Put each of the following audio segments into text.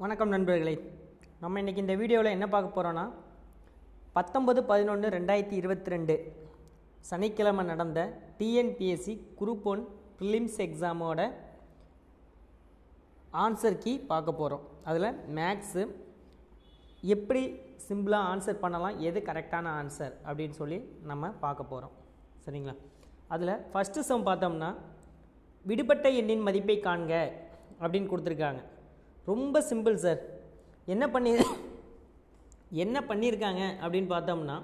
வணக்கம் நண்பர்களே நம்ம இன்றைக்கி இந்த வீடியோவில் என்ன பார்க்க போகிறோன்னா பத்தொன்பது பதினொன்று ரெண்டாயிரத்தி இருபத்தி ரெண்டு சனிக்கிழமை நடந்த டிஎன்பிஎஸ்சி குரூப் ஒன் ப்ரிலிம்ஸ் எக்ஸாமோட ஆன்சர் கீ பார்க்க போகிறோம் அதில் மேக்ஸு எப்படி சிம்பிளாக ஆன்சர் பண்ணலாம் எது கரெக்டான ஆன்சர் அப்படின்னு சொல்லி நம்ம பார்க்க போகிறோம் சரிங்களா அதில் ஃபஸ்ட்டு சம் பார்த்தோம்னா விடுபட்ட எண்ணின் மதிப்பை காண்க அப்படின்னு கொடுத்துருக்காங்க ரொம்ப சிம்பிள் சார் என்ன பண்ணி என்ன பண்ணியிருக்காங்க அப்படின்னு பார்த்தோம்னா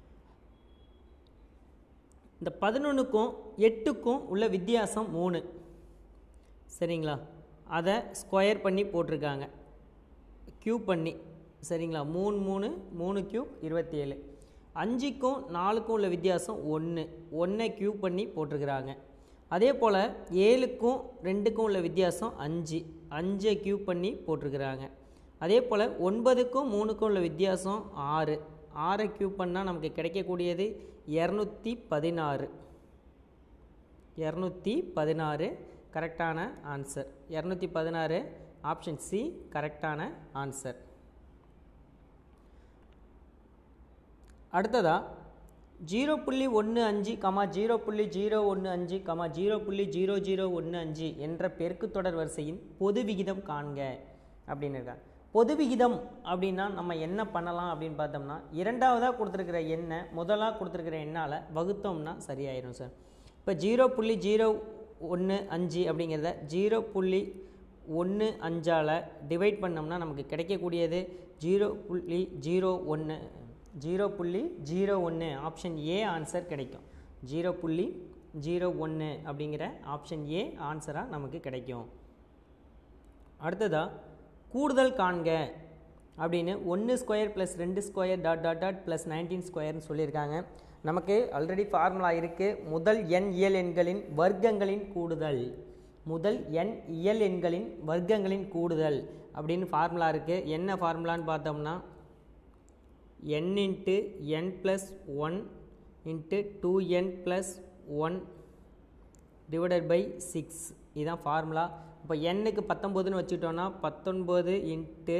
இந்த பதினொன்றுக்கும் எட்டுக்கும் உள்ள வித்தியாசம் மூணு சரிங்களா அதை ஸ்கொயர் பண்ணி போட்டிருக்காங்க க்யூப் பண்ணி சரிங்களா மூணு மூணு மூணு க்யூப் இருபத்தி ஏழு அஞ்சுக்கும் நாலுக்கும் உள்ள வித்தியாசம் ஒன்று ஒன்றை க்யூப் பண்ணி போட்டிருக்கிறாங்க அதே போல் ஏழுக்கும் ரெண்டுக்கும் உள்ள வித்தியாசம் அஞ்சு அஞ்சை க்யூப் பண்ணி போட்டிருக்கிறாங்க அதே போல் ஒன்பதுக்கும் மூணுக்கும் உள்ள வித்தியாசம் ஆறு ஆறை க்யூப் பண்ணால் நமக்கு கிடைக்கக்கூடியது இரநூத்தி பதினாறு இரநூத்தி பதினாறு கரெக்டான ஆன்சர் இரநூத்தி பதினாறு ஆப்ஷன் சி கரெக்டான ஆன்சர் அடுத்ததா ஜீரோ புள்ளி ஒன்று அஞ்சு கமா ஜீரோ புள்ளி ஜீரோ ஒன்று அஞ்சு கமா ஜீரோ புள்ளி ஜீரோ ஜீரோ ஒன்று அஞ்சு என்ற பெருக்குத் தொடர் வரிசையின் பொது விகிதம் காண்க அப்படின்னு இருக்காங்க பொது விகிதம் அப்படின்னா நம்ம என்ன பண்ணலாம் அப்படின்னு பார்த்தோம்னா இரண்டாவதாக கொடுத்துருக்கிற எண்ணை முதலாக கொடுத்துருக்கிற எண்ணால் வகுத்தோம்னா சரியாயிடும் சார் இப்போ ஜீரோ புள்ளி ஜீரோ ஒன்று அஞ்சு அப்படிங்கிறத ஜீரோ புள்ளி ஒன்று அஞ்சால் டிவைட் பண்ணோம்னா நமக்கு கிடைக்கக்கூடியது ஜீரோ புள்ளி ஜீரோ ஒன்று ஜீரோ புள்ளி ஜீரோ ஒன்று ஆப்ஷன் ஏ ஆன்சர் கிடைக்கும் ஜீரோ புள்ளி ஜீரோ ஒன்று அப்படிங்கிற ஆப்ஷன் ஏ ஆன்சராக நமக்கு கிடைக்கும் அடுத்ததாக கூடுதல் காண்க அப்படின்னு ஒன்று ஸ்கொயர் ப்ளஸ் ரெண்டு square dot dot dot plus nineteen ஸ்கொயர்னு சொல்லியிருக்காங்க நமக்கு ஆல்ரெடி ஃபார்முலா இருக்குது முதல் எண் இயல் எண்களின் வர்க்கங்களின் கூடுதல் முதல் எண் இயல் எண்களின் வர்க்கங்களின் கூடுதல் அப்படின்னு ஃபார்முலா இருக்குது என்ன ஃபார்முலான்னு பார்த்தோம்னா n into N plus one into two N plus one divided by six இதுதான் ஃபார்முலா இப்போ எண்ணுக்கு பத்தொம்போதுன்னு வச்சுட்டோன்னா பத்தொன்பது இன்ட்டு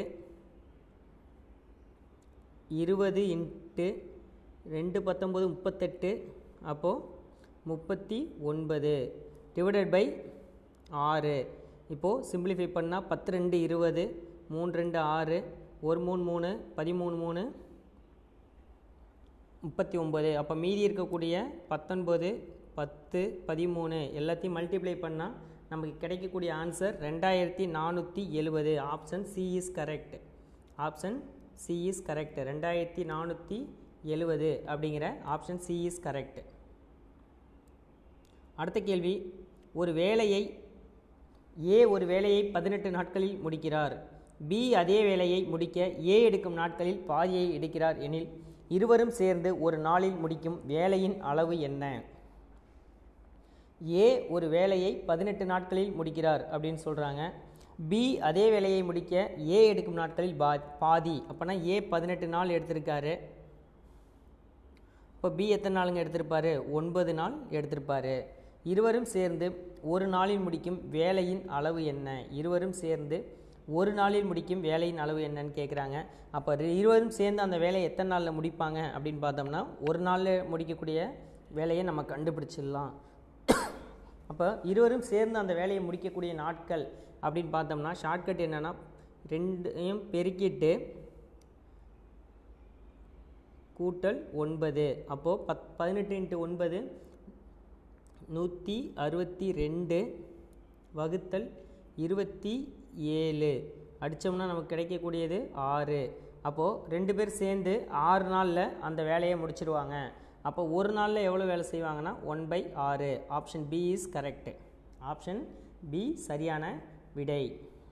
இருபது இன்ட்டு ரெண்டு பத்தொம்போது முப்பத்தெட்டு அப்போது முப்பத்தி ஒன்பது டிவைடட் பை ஆறு இப்போது சிம்பிளிஃபை பண்ணால் பத்து ரெண்டு இருபது மூணு ரெண்டு ஆறு ஒரு மூணு மூணு பதிமூணு மூணு முப்பத்தி ஒம்பது அப்போ மீதி இருக்கக்கூடிய பத்தொன்பது பத்து பதிமூணு எல்லாத்தையும் மல்டிப்ளை பண்ணால் நமக்கு கிடைக்கக்கூடிய ஆன்சர் ரெண்டாயிரத்தி நானூற்றி எழுபது option C is correct option C is correct ரெண்டாயிரத்தி நானூற்றி எழுபது அப்படிங்கிற ஆப்ஷன் சி இஸ் கரெக்ட் அடுத்த கேள்வி ஒரு வேலையை ஏ ஒரு வேலையை பதினெட்டு நாட்களில் முடிக்கிறார் பி அதே வேலையை முடிக்க ஏ எடுக்கும் நாட்களில் பாதியை எடுக்கிறார் எனில் இருவரும் சேர்ந்து ஒரு நாளில் முடிக்கும் வேலையின் அளவு என்ன ஏ ஒரு வேலையை பதினெட்டு நாட்களில் முடிக்கிறார் அப்படின்னு சொல்கிறாங்க பி அதே வேலையை முடிக்க ஏ எடுக்கும் நாட்களில் பா பாதி அப்போனா ஏ பதினெட்டு நாள் எடுத்திருக்காரு இப்போ பி எத்தனை நாளுங்க எடுத்திருப்பாரு ஒன்பது நாள் எடுத்திருப்பாரு இருவரும் சேர்ந்து ஒரு நாளில் முடிக்கும் வேலையின் அளவு என்ன இருவரும் சேர்ந்து ஒரு நாளில் முடிக்கும் வேலையின் அளவு என்னன்னு கேட்குறாங்க அப்போ இருவரும் சேர்ந்து அந்த வேலையை எத்தனை நாளில் முடிப்பாங்க அப்படின்னு பார்த்தோம்னா ஒரு நாளில் முடிக்கக்கூடிய வேலையை நம்ம கண்டுபிடிச்சிடலாம் அப்போ இருவரும் சேர்ந்து அந்த வேலையை முடிக்கக்கூடிய நாட்கள் அப்படின்னு பார்த்தோம்னா ஷார்ட்கட் என்னென்னா ரெண்டையும் பெருக்கிட்டு கூட்டல் ஒன்பது அப்போது பத் பதினெட்டு இன்ட்டு ஒன்பது நூற்றி அறுபத்தி ரெண்டு வகுத்தல் இருபத்தி ஏழு அடித்தோம்னா நமக்கு கிடைக்கக்கூடியது ஆறு அப்போது ரெண்டு பேர் சேர்ந்து ஆறு நாளில் அந்த வேலையை முடிச்சிடுவாங்க அப்போ ஒரு நாளில் எவ்வளோ வேலை செய்வாங்கன்னா ஒன் பை ஆறு option B is correct option B சரியான விடை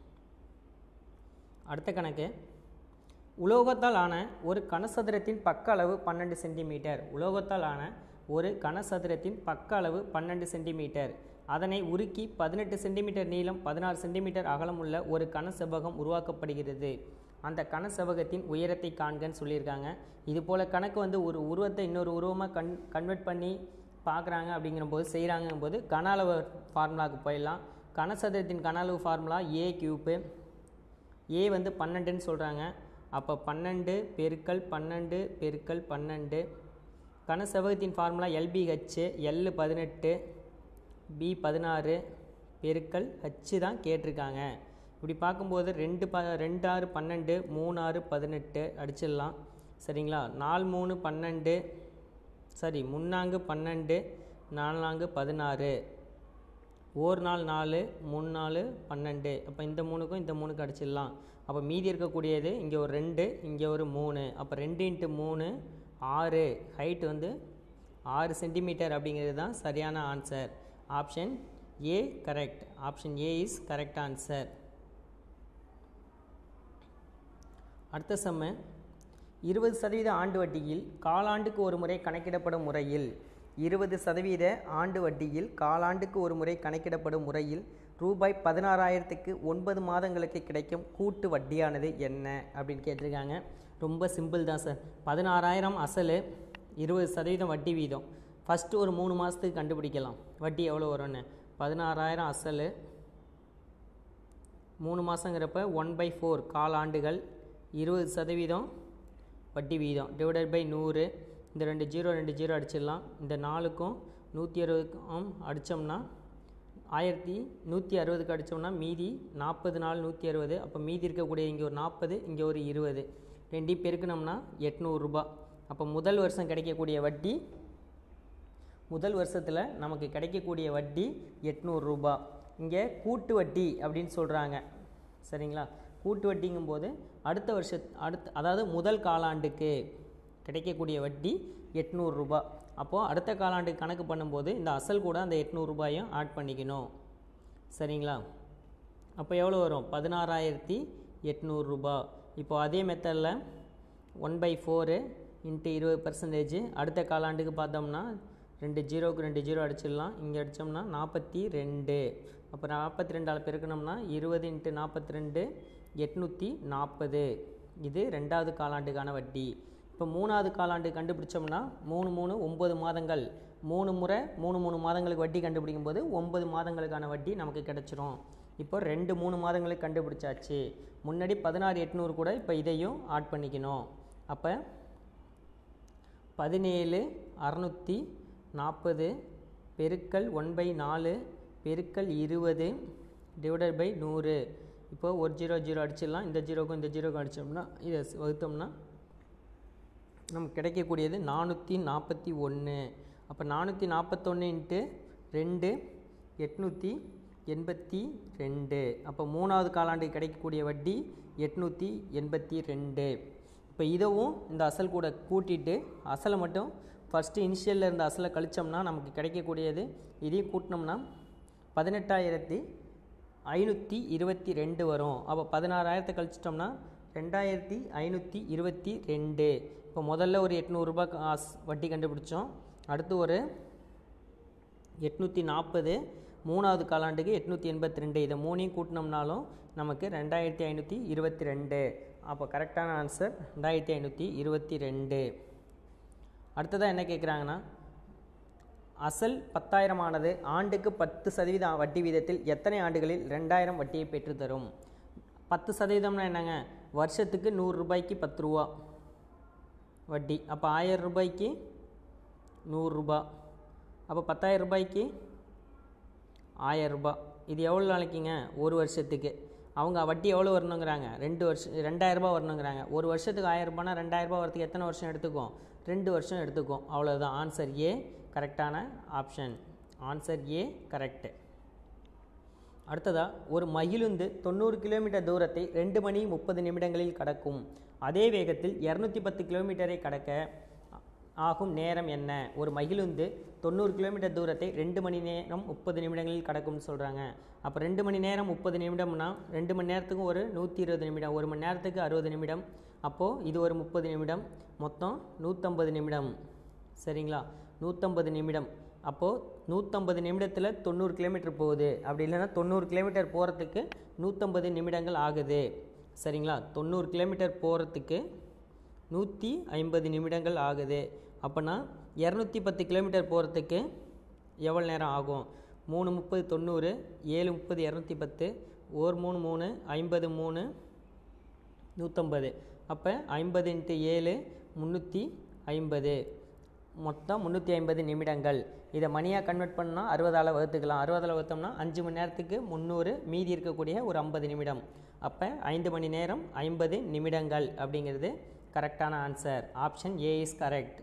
அடுத்த கணக்கு உலோகத்தால் ஆன ஒரு கனசதுரத்தின் பக்க அளவு பன்னெண்டு சென்டிமீட்டர் உலோகத்தால் ஆன ஒரு கனசதுரத்தின் பக்க அளவு பன்னெண்டு சென்டிமீட்டர் அதனை உருக்கி பதினெட்டு சென்டிமீட்டர் நீளம் பதினாறு சென்டிமீட்டர் அகலம் உள்ள ஒரு கன செவ்வகம் உருவாக்கப்படுகிறது அந்த கன செவ்வகத்தின் உயரத்தை காண்கன்னு சொல்லியிருக்காங்க இது போல் கணக்கு வந்து ஒரு உருவத்தை இன்னொரு உருவமாக கன் கன்வெர்ட் பண்ணி பார்க்குறாங்க அப்படிங்கிறபோது செய்கிறாங்கும்போது கன அளவு ஃபார்முலாவுக்கு போயிடலாம் கனசதுரத்தின் கன அளவு ஃபார்முலா ஏ கியூப்பு ஏ வந்து பன்னெண்டுன்னு சொல்கிறாங்க அப்போ பன்னெண்டு பெருக்கல் பன்னெண்டு பெருக்கல் பன்னெண்டு கன செவ்வகத்தின் ஃபார்முலா எல்பிஹெச் எல் பதினெட்டு பி பதினாறு பெருக்கல் ஹச்சு தான் கேட்டிருக்காங்க இப்படி பார்க்கும்போது ரெண்டு ப ரெண்டு ஆறு பன்னெண்டு மூணு ஆறு பதினெட்டு அடிச்சிடலாம் சரிங்களா நாலு மூணு பன்னெண்டு சரி முன்னாங்கு பன்னெண்டு நாலாங்கு பதினாறு ஒரு நாள் நாலு மூணு நாலு பன்னெண்டு அப்போ இந்த மூணுக்கும் இந்த மூணுக்கும் அடிச்சிடலாம் அப்போ மீதி இருக்கக்கூடியது இங்கே ஒரு ரெண்டு இங்கே ஒரு மூணு அப்போ ரெண்டு இன்ட்டு மூணு ஆறு ஹைட் வந்து ஆறு சென்டிமீட்டர் அப்படிங்கிறது தான் சரியான answer option A correct option A is correct answer அடுத்த செம்ம இருபது சதவீத ஆண்டு வட்டியில் காலாண்டுக்கு ஒரு முறை கணக்கிடப்படும் முறையில் இருபது சதவீத ஆண்டு வட்டியில் காலாண்டுக்கு ஒரு முறை கணக்கிடப்படும் முறையில் ரூபாய் பதினாறாயிரத்துக்கு ஒன்பது மாதங்களுக்கு கிடைக்கும் கூட்டு வட்டியானது என்ன அப்படின்னு கேட்டிருக்காங்க ரொம்ப சிம்பிள் தான் சார் பதினாறாயிரம் அசல் இருபது சதவீதம் வட்டி வீதம் ஃபஸ்ட்டு ஒரு மூணு மாதத்துக்கு கண்டுபிடிக்கலாம் வட்டி எவ்வளோ வரும்னு பதினாறாயிரம் அசல் மூணு மாதங்கிறப்ப ஒன் பை ஃபோர் காலாண்டுகள் இருபது சதவீதம் வட்டி வீதம் டிவைடட் பை நூறு இந்த ரெண்டு ஜீரோ ரெண்டு ஜீரோ அடிச்சிடலாம் இந்த நாலுக்கும் நூற்றி அறுபதுக்கும் அடித்தோம்னா ஆயிரத்தி நூற்றி அறுபதுக்கு அடித்தோம்னா மீதி நாற்பது நாள் நூற்றி அறுபது அப்போ மீதி இருக்கக்கூடிய இங்கே ஒரு நாற்பது இங்கே ஒரு இருபது ரெண்டையும் பெருக்கணும்னா எட்நூறுரூபா அப்போ முதல் வருஷம் கிடைக்கக்கூடிய வட்டி முதல் வருஷத்தில் நமக்கு கிடைக்கக்கூடிய வட்டி எட்நூறுரூபா இங்கே கூட்டு வட்டி அப்படின்னு சொல்கிறாங்க சரிங்களா கூட்டு வட்டிங்கும்போது அடுத்த வருஷ அடுத்த அதாவது முதல் காலாண்டுக்கு கிடைக்கக்கூடிய வட்டி எட்நூறுரூபா அப்போது அடுத்த காலாண்டு கணக்கு பண்ணும்போது இந்த அசல் கூட அந்த எட்நூறுரூபாயும் ஆட் பண்ணிக்கணும் சரிங்களா அப்போ எவ்வளோ வரும் பதினாறாயிரத்தி எட்நூறுரூபா இப்போ அதே மெத்தடில் ஒன் பை ஃபோரு இன்ட்டு இருபது பர்சன்டேஜ் அடுத்த காலாண்டுக்கு பார்த்தோம்னா ரெண்டு ஜீரோவுக்கு ரெண்டு ஜீரோ அடிச்சிடலாம் இங்கே அடித்தோம்னா நாற்பத்தி ரெண்டு அப்போ நாற்பத்தி ரெண்டால் பெருக்கணும்னா இருபது இன்ட்டு நாற்பத்தி ரெண்டு எட்நூற்றி நாற்பது இது ரெண்டாவது காலாண்டுக்கான வட்டி இப்போ மூணாவது காலாண்டு கண்டுபிடிச்சோம்னா மூணு மூணு ஒம்பது மாதங்கள் மூணு முறை மூணு மூணு மாதங்களுக்கு வட்டி கண்டுபிடிக்கும் போது ஒம்பது மாதங்களுக்கான வட்டி நமக்கு கிடச்சிரும் இப்போ ரெண்டு மூணு மாதங்களுக்கு கண்டுபிடிச்சாச்சு முன்னாடி பதினாறு எட்நூறு கூட இப்போ இதையும் ஆட் பண்ணிக்கணும் அப்போ பதினேழு அறநூற்றி நாற்பது பெருக்கல் ஒன் பை நாலு பெருக்கல் இருபது டிவைடட் பை நூறு இப்போ ஒரு ஜீரோ ஜீரோ அடிச்சிடலாம் இந்த ஜீரோக்கும் இந்த ஜீரோக்கும் அடித்தோம்னா இதை வகுத்தோம்னா நமக்கு கிடைக்கக்கூடியது நானூற்றி நாற்பத்தி ஒன்று அப்போ நானூற்றி நாற்பத்தொன்று இன்ட்டு ரெண்டு எட்நூற்றி எண்பத்தி ரெண்டு அப்போ மூணாவது காலாண்டுக்கு கிடைக்கக்கூடிய வட்டி எட்நூற்றி எண்பத்தி ரெண்டு இப்போ இதவும் இந்த அசல் கூட கூட்டிட்டு அசலை மட்டும் ஃபஸ்ட்டு இனிஷியலில் இருந்த அசலை கழிச்சோம்னா நமக்கு கிடைக்கக்கூடியது இதையும் கூட்டினோம்னா பதினெட்டாயிரத்தி ஐநூற்றி இருபத்தி ரெண்டு வரும் அப்போ பதினாறாயிரத்தை கழிச்சிட்டோம்னா ரெண்டாயிரத்தி ஐநூற்றி இருபத்தி ரெண்டு இப்போ முதல்ல ஒரு எட்நூறுரூபா காசு வட்டி கண்டுபிடிச்சோம் அடுத்து ஒரு எட்நூற்றி நாற்பது மூணாவது காலாண்டுக்கு எட்நூற்றி எண்பத்தி ரெண்டு இதை மூணையும் கூட்டினோம்னாலும் நமக்கு ரெண்டாயிரத்தி ஐநூற்றி இருபத்தி ரெண்டு அப்போ கரெக்டான ஆன்சர் ரெண்டாயிரத்தி ஐநூற்றி இருபத்தி ரெண்டு அடுத்ததாக என்ன கேட்குறாங்கன்னா அசல் பத்தாயிரமானது ஆண்டுக்கு பத்து சதவீத வட்டி வீதத்தில் எத்தனை ஆண்டுகளில் ரெண்டாயிரம் வட்டியை பெற்றுத்தரும் பத்து சதவீதம்னா என்னங்க வருஷத்துக்கு நூறு ரூபாய்க்கு பத்து ரூபா வட்டி அப்போ ஆயிரம் ரூபாய்க்கு நூறுரூபா அப்போ பத்தாயிரம் ரூபாய்க்கு ஆயிரம் ரூபாய் இது எவ்வளோ நாளைக்குங்க ஒரு வருஷத்துக்கு அவங்க வட்டி எவ்வளோ வரணுங்கிறாங்க ரெண்டு வருஷம் ரெண்டாயிரரூபா வரணுங்கிறாங்க ஒரு வருஷத்துக்கு ஆயிரம் ரூபாய்னா ரெண்டாயிரரூபா வரதுக்கு எத்தனை வருஷம் எடுத்துக்கும் ரெண்டு வருஷம் எடுத்துக்கும் அவ்வளோதான் ஆன்சர் ஏ கரெக்டான ஆப்ஷன் ஆன்சர் ஏ கரெக்டு அடுத்ததாக ஒரு மகிழுந்து தொண்ணூறு கிலோமீட்டர் தூரத்தை ரெண்டு மணி முப்பது நிமிடங்களில் கடக்கும் அதே வேகத்தில் இரநூத்தி பத்து கிலோமீட்டரை கடக்க ஆகும் நேரம் என்ன ஒரு மகிழுந்து தொண்ணூறு கிலோமீட்டர் தூரத்தை ரெண்டு மணி நேரம் முப்பது நிமிடங்களில் கடக்கும்னு சொல்கிறாங்க அப்போ ரெண்டு மணி நேரம் முப்பது நிமிடம்னா ரெண்டு மணி நேரத்துக்கு ஒரு நூற்றி இருபது நிமிடம் ஒரு மணி நேரத்துக்கு அறுபது நிமிடம் அப்போது இது ஒரு முப்பது நிமிடம் மொத்தம் நூற்றம்பது நிமிடம் சரிங்களா நூற்றம்பது நிமிடம் அப்போது நூற்றம்பது நிமிடத்தில் தொண்ணூறு கிலோமீட்டர் போகுது அப்படி இல்லைன்னா தொண்ணூறு கிலோமீட்டர் போகிறதுக்கு நூற்றம்பது நிமிடங்கள் ஆகுது சரிங்களா தொண்ணூறு கிலோமீட்டர் போகிறதுக்கு நூற்றி ஐம்பது நிமிடங்கள் ஆகுது அப்போனா இரநூத்தி பத்து கிலோமீட்டர் போகிறதுக்கு எவ்வளோ நேரம் ஆகும் மூணு முப்பது தொண்ணூறு ஏழு முப்பது இரநூத்தி பத்து ஒரு மூணு மூணு ஐம்பது மூணு நூற்றம்பது அப்போ ஐம்பது இன்ட்டு ஏழு முந்நூற்றி ஐம்பது மொத்தம் முந்நூற்றி ஐம்பது நிமிடங்கள் இதை மணியாக கன்வெர்ட் பண்ணால் அறுபதால் வகுத்துக்கலாம் அறுபதால் வகுத்தோம்னா அஞ்சு மணி நேரத்துக்கு முந்நூறு மீதி இருக்கக்கூடிய ஒரு ஐம்பது நிமிடம் அப்போ ஐந்து மணி நேரம் ஐம்பது நிமிடங்கள் அப்படிங்கிறது கரெக்டான answer option A is correct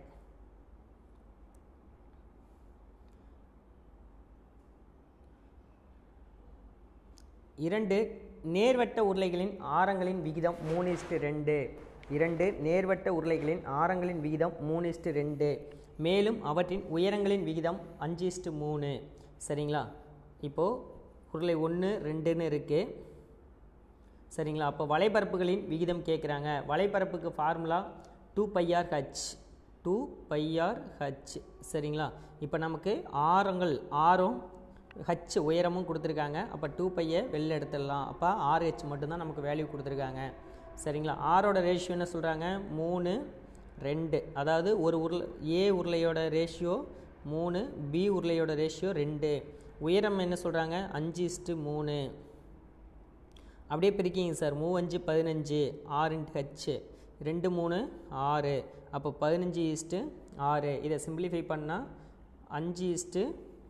இரண்டு நேர்வட்ட உருளைகளின் ஆரங்களின் விகிதம் மூணு இஸ்டு ரெண்டு இரண்டு நேர்வட்ட உருளைகளின் ஆரங்களின் விகிதம் மூணு இஸ்டு ரெண்டு மேலும் அவற்றின் உயரங்களின் விகிதம் அஞ்சு இஸ்டு மூணு சரிங்களா இப்போது உருளை ஒன்று ரெண்டுன்னு இருக்குது சரிங்களா அப்போ வலைபரப்புகளின் விகிதம் கேட்குறாங்க வலைபரப்புக்கு formula two pi R H two pi R H சரிங்களா இப்போ நமக்கு ஆரங்கள் ஆரம் ஹச் உயரமும் கொடுத்துருக்காங்க அப்போ டூ பையை வெளில எடுத்துடலாம் அப்போ ஆறு ஹெச் மட்டும்தான் நமக்கு வேல்யூ கொடுத்துருக்காங்க சரிங்களா ஆரோட ரேஷியோ என்ன சொல்கிறாங்க மூணு ரெண்டு அதாவது ஒரு உருளை ஏ உருளையோட ரேஷியோ மூணு பி உருளையோட ரேஷியோ ரெண்டு உயரம் என்ன சொல்கிறாங்க அஞ்சு இஸ்ட்டு மூணு அப்படியே பிரிக்கிங்க சார் மூவஞ்சு பதினஞ்சு ஆறு இன்ட்டு ஹச்சு ரெண்டு மூணு ஆறு அப்போ பதினஞ்சு ஈஸ்ட்டு ஆறு இதை சிம்பிளிஃபை பண்ணால் அஞ்சு ஈஸ்ட்டு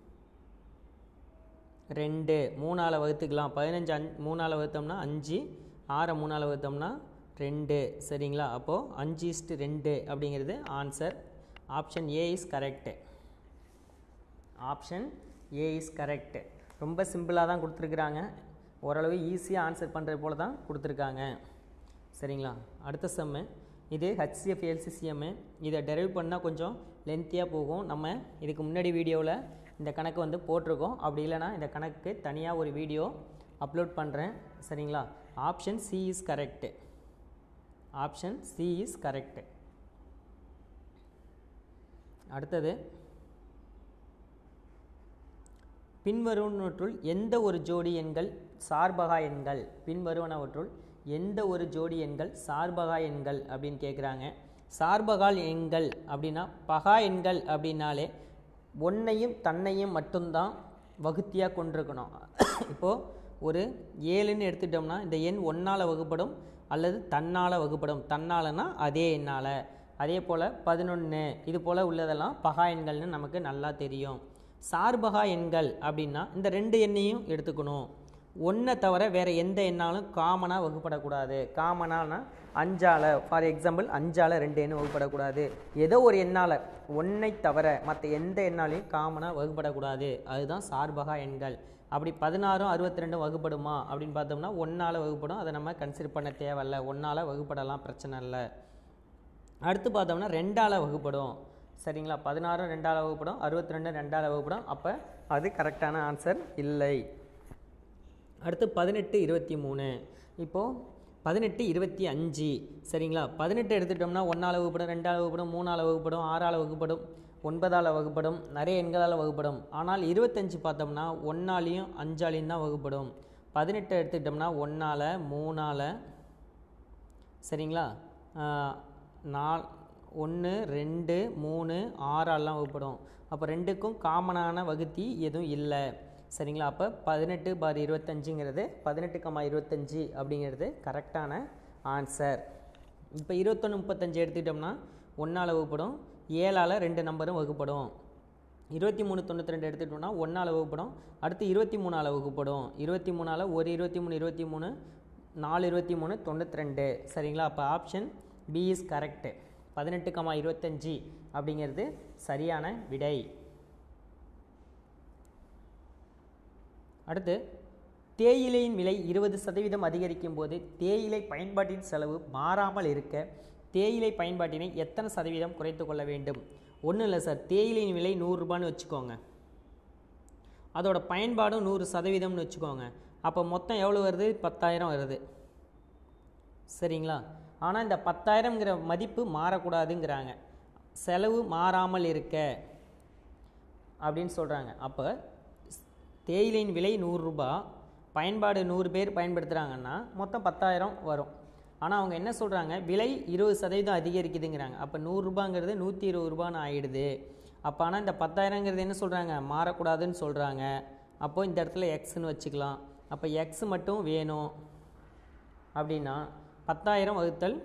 ரெண்டு மூணால் வகுத்துக்கலாம் பதினஞ்சு அஞ் மூணால் வகுத்தோம்னா அஞ்சு ஆறை மூணால் வகுத்தோம்னா ரெண்டு சரிங்களா அப்போது அஞ்சு இஸ்ட்டு ரெண்டு அப்படிங்கிறது answer option A is correct option A is correct ரொம்ப சிம்பிளாக தான் கொடுத்துருக்குறாங்க ஓரளவு ஈஸியாக ஆன்சர் பண்ணுறது போல தான் கொடுத்துருக்காங்க சரிங்களா அடுத்த செம்மு இது ஹச்சிஎஃப் எல்சிசிஎம்மு இதை டெரைவ் பண்ணால் கொஞ்சம் லென்த்தியாக போகும் நம்ம இதுக்கு முன்னாடி வீடியோவில் இந்த கணக்கு வந்து போட்டிருக்கோம் அப்படி இல்லைனா இந்த கணக்கு தனியாக ஒரு வீடியோ அப்லோட் பண்ணுறேன் சரிங்களா option C is correct option C is correct அடுத்தது பின்வருவனவற்றுள் எந்த ஒரு ஜோடி எண்கள் சார்பகா எண்கள் பின்வருவனவற்றுள் எந்த ஒரு ஜோடி எண்கள் சார்பகா எண்கள் அப்படின்னு கேட்குறாங்க சார்பகால் எண்கள் அப்படின்னா பகா எண்கள் அப்படின்னாலே ஒன்றையும் தன்னையும் மட்டும்தான் வகுத்தியாக கொண்டிருக்கணும் இப்போது ஒரு ஏழுன்னு எடுத்துட்டோம்னா இந்த எண் ஒன்றால் வகுப்படும் அல்லது தன்னால் வகுப்படும் தன்னாலனா அதே எண்ணால் அதே போல் பதினொன்று இது போல் உள்ளதெல்லாம் பகா எண்கள்னு நமக்கு நல்லா தெரியும் சார்பகா எண்கள் அப்படின்னா இந்த ரெண்டு எண்ணையும் எடுத்துக்கணும் ஒன்றை தவிர வேறு எந்த எண்ணாலும் காமனாக வகுப்படக்கூடாது காமனானா அஞ்சால் ஃபார் எக்ஸாம்பிள் அஞ்சால் ரெண்டு எண்ணு வகுப்படக்கூடாது ஏதோ ஒரு எண்ணால் ஒன்றை தவிர மற்ற எந்த எண்ணாலையும் காமனாக வகுப்படக்கூடாது அதுதான் சார்பகா எண்கள் அப்படி பதினாறும் அறுபத்தி ரெண்டும் வகுப்படுமா அப்படின்னு பார்த்தோம்னா ஒன்றால் வகுப்படும் அதை நம்ம கன்சிடர் பண்ண தேவையில்ல ஒன்றால் வகுப்படலாம் பிரச்சனை இல்லை அடுத்து பார்த்தோம்னா ரெண்டால் வகுப்படும் சரிங்களா பதினாறும் ரெண்டால் வகுப்படும் அறுபத்தி ரெண்டும் ரெண்டால் வகுப்படும் அப்போ அது கரெக்டான ஆன்சர் இல்லை அடுத்து பதினெட்டு இருபத்தி மூணு இப்போது பதினெட்டு இருபத்தி அஞ்சு சரிங்களா பதினெட்டு எடுத்துட்டோம்னா ஒன்றால் வகுப்படும் ரெண்டால் வகுப்படும் மூணால் வகுப்படும் ஆறால் வகுப்படும் ஒன்பதால் வகுப்படும் நிறைய எண்களால் வகுப்படும் ஆனால் இருபத்தஞ்சு பார்த்தோம்னா ஒன்றாலையும் அஞ்சாலையும் தான் வகுப்படும் பதினெட்டு எடுத்துக்கிட்டோம்னா ஒன்றால் மூணால் சரிங்களா நால் ஒன்று ரெண்டு மூணு ஆறாலாம் வகுப்படும் அப்போ ரெண்டுக்கும் காமனான வகுத்தி எதுவும் இல்லை சரிங்களா அப்போ பதினெட்டு பார் இருபத்தஞ்சுங்கிறது பதினெட்டு கமா இருபத்தஞ்சி அப்படிங்கிறது கரெக்டான ஆன்சர் இப்போ இருபத்தொன்று முப்பத்தஞ்சு எடுத்துக்கிட்டோம்னா ஒன்றால் வகுப்படும் ஏழால் ரெண்டு நம்பரும் வகுப்படும் இருபத்தி மூணு தொண்ணூற்றி ரெண்டு எடுத்துக்கிட்டோம்னா ஒன்றால் வகுப்படும் அடுத்து இருபத்தி மூணால் வகுப்படும் இருபத்தி மூணால் ஒரு இருபத்தி மூணு இருபத்தி மூணு நாலு இருபத்தி மூணு தொண்ணூற்றி ரெண்டு சரிங்களா அப்போ ஆப்ஷன் பி இஸ் கரெக்டு பதினெட்டு கமா இருபத்தஞ்சி அப்படிங்கிறது சரியான விடை அடுத்து தேயிலையின் விலை இருபது சதவீதம் அதிகரிக்கும் போது தேயிலை பயன்பாட்டின் செலவு மாறாமல் இருக்க தேயிலை பயன்பாட்டினை எத்தனை சதவீதம் குறைத்து கொள்ள வேண்டும் ஒன்றும் இல்லை சார் தேயிலையின் விலை நூறுரூபான்னு வச்சுக்கோங்க அதோட பயன்பாடும் நூறு சதவீதம்னு வச்சுக்கோங்க அப்போ மொத்தம் எவ்வளோ வருது பத்தாயிரம் வருது சரிங்களா ஆனால் இந்த பத்தாயிரங்கிற மதிப்பு மாறக்கூடாதுங்கிறாங்க செலவு மாறாமல் இருக்க அப்படின்னு சொல்கிறாங்க அப்போ தேயிலையின் விலை நூறுரூபா பயன்பாடு நூறு பேர் பயன்படுத்துகிறாங்கன்னா மொத்தம் பத்தாயிரம் வரும் ஆனால் அவங்க என்ன சொல்கிறாங்க விலை இருபது சதவீதம் அதிகரிக்குதுங்கிறாங்க அப்போ நூறுரூபாங்கிறது நூற்றி இருபது ரூபான்னு ஆயிடுது அப்போ ஆனால் இந்த பத்தாயிரங்கிறது என்ன சொல்கிறாங்க மாறக்கூடாதுன்னு சொல்கிறாங்க அப்போது இந்த இடத்துல எக்ஸ்ன்னு வச்சுக்கலாம் அப்போ எக்ஸ் மட்டும் வேணும் அப்படின்னா பத்தாயிரம் வகுத்தல்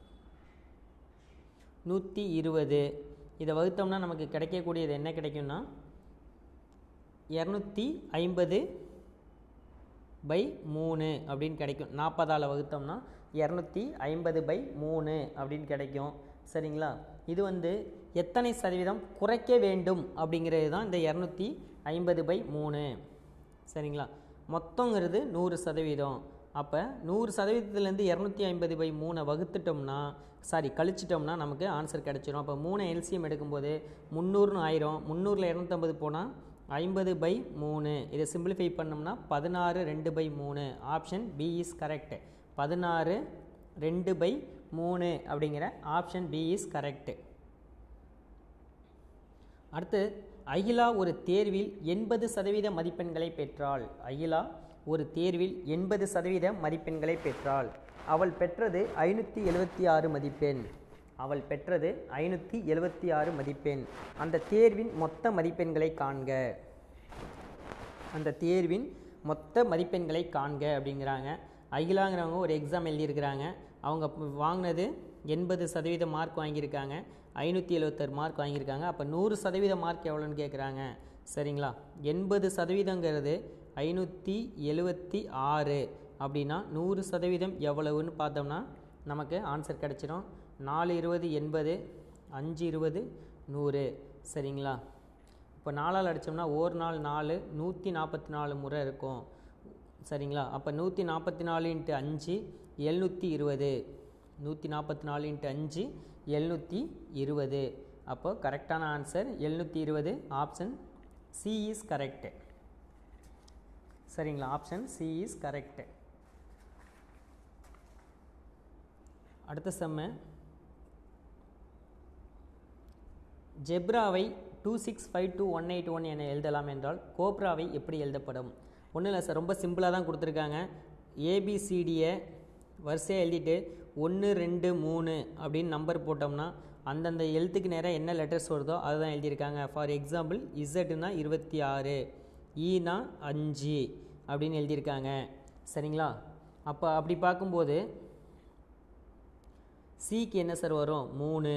நூற்றி இருபது இதை வகுத்தோம்னா நமக்கு கிடைக்கக்கூடியது என்ன கிடைக்கும்னா இரநூத்தி ஐம்பது பை மூணு அப்படின்னு கிடைக்கும் நாற்பதால் வகுத்தோம்னா இரநூத்தி ஐம்பது பை மூணு அப்படின்னு கிடைக்கும் சரிங்களா இது வந்து எத்தனை சதவீதம் குறைக்க வேண்டும் அப்படிங்கிறது தான் இந்த இரநூத்தி ஐம்பது பை மூணு சரிங்களா மொத்தங்கிறது நூறு சதவீதம் அப்போ நூறு சதவீதத்துலேருந்து இரநூத்தி ஐம்பது பை மூணை வகுத்துட்டோம்னா சாரி கழிச்சிட்டோம்னா நமக்கு ஆன்சர் கிடச்சிரும் அப்போ மூணு எல்சிஎம் எடுக்கும்போது முந்நூறுனு ஆயிரும் முந்நூறில் இரநூத்தம்பது போனால் ஐம்பது பை மூணு இதை சிம்பிளிஃபை பண்ணோம்னா பதினாறு ரெண்டு பை மூணு ஆப்ஷன் பி இஸ் கரெக்ட் பதினாறு ரெண்டு பை மூணு அப்படிங்கிற ஆப்ஷன் பி இஸ் கரெக்ட் அடுத்து அகிலா ஒரு தேர்வில் எண்பது சதவீத மதிப்பெண்களை பெற்றாள் அகிலா ஒரு தேர்வில் எண்பது சதவீத மதிப்பெண்களை பெற்றாள் அவள் பெற்றது ஐநூற்றி எழுபத்தி ஆறு மதிப்பெண் அவள் பெற்றது ஐநூற்றி எழுபத்தி ஆறு மதிப்பெண் அந்த தேர்வின் மொத்த மதிப்பெண்களை காண்க அந்த தேர்வின் மொத்த மதிப்பெண்களை காண்க அப்படிங்கிறாங்க அகிலாங்கிறவங்க ஒரு எக்ஸாம் எழுதியிருக்கிறாங்க அவங்க வாங்கினது எண்பது சதவீத மார்க் வாங்கியிருக்காங்க ஐநூற்றி எழுபத்தாறு மார்க் வாங்கியிருக்காங்க அப்போ நூறு சதவீத மார்க் எவ்வளோன்னு கேட்குறாங்க சரிங்களா எண்பது சதவீதங்கிறது ஐநூற்றி எழுபத்தி ஆறு அப்படின்னா நூறு சதவீதம் எவ்வளவுன்னு பார்த்தோம்னா நமக்கு ஆன்சர் கிடச்சிரும் நாலு இருபது எண்பது அஞ்சு இருபது நூறு சரிங்களா இப்போ நாலால் அடித்தோம்னா ஒரு நாள் நாலு நூற்றி நாற்பத்தி நாலு முறை இருக்கும் சரிங்களா அப்போ நூற்றி நாற்பத்தி நாலு இன்ட்டு அஞ்சு எழுநூற்றி இருபது நூற்றி நாற்பத்தி நாலு இன்ட்டு அஞ்சு எழுநூற்றி இருபது அப்போ கரெக்டான ஆன்சர் எழுநூற்றி இருபது ஆப்ஷன் சி இஸ் கரெக்டு சரிங்களா ஆப்ஷன் சி இஸ் கரெக்டு அடுத்த செம்ம ஜெப்ராவை two six five two one eight one என எழுதலாம் என்றால் கோப்ராவை எப்படி எழுதப்படும் ஒன்றும் இல்லை சார் ரொம்ப சிம்பிளாக தான் கொடுத்துருக்காங்க ஏபிசிடியை வரிசையாக எழுதிட்டு ஒன்று ரெண்டு மூணு அப்படின்னு நம்பர் போட்டோம்னா அந்தந்த எழுத்துக்கு நேராக என்ன லெட்டர்ஸ் வருதோ அதுதான் எழுதியிருக்காங்க ஃபார் எக்ஸாம்பிள் இசட்னா இருபத்தி ஆறு ஈனா அஞ்சு அப்படின்னு எழுதியிருக்காங்க சரிங்களா அப்போ அப்படி பார்க்கும்போது சிக்கு என்ன சார் வரும் மூணு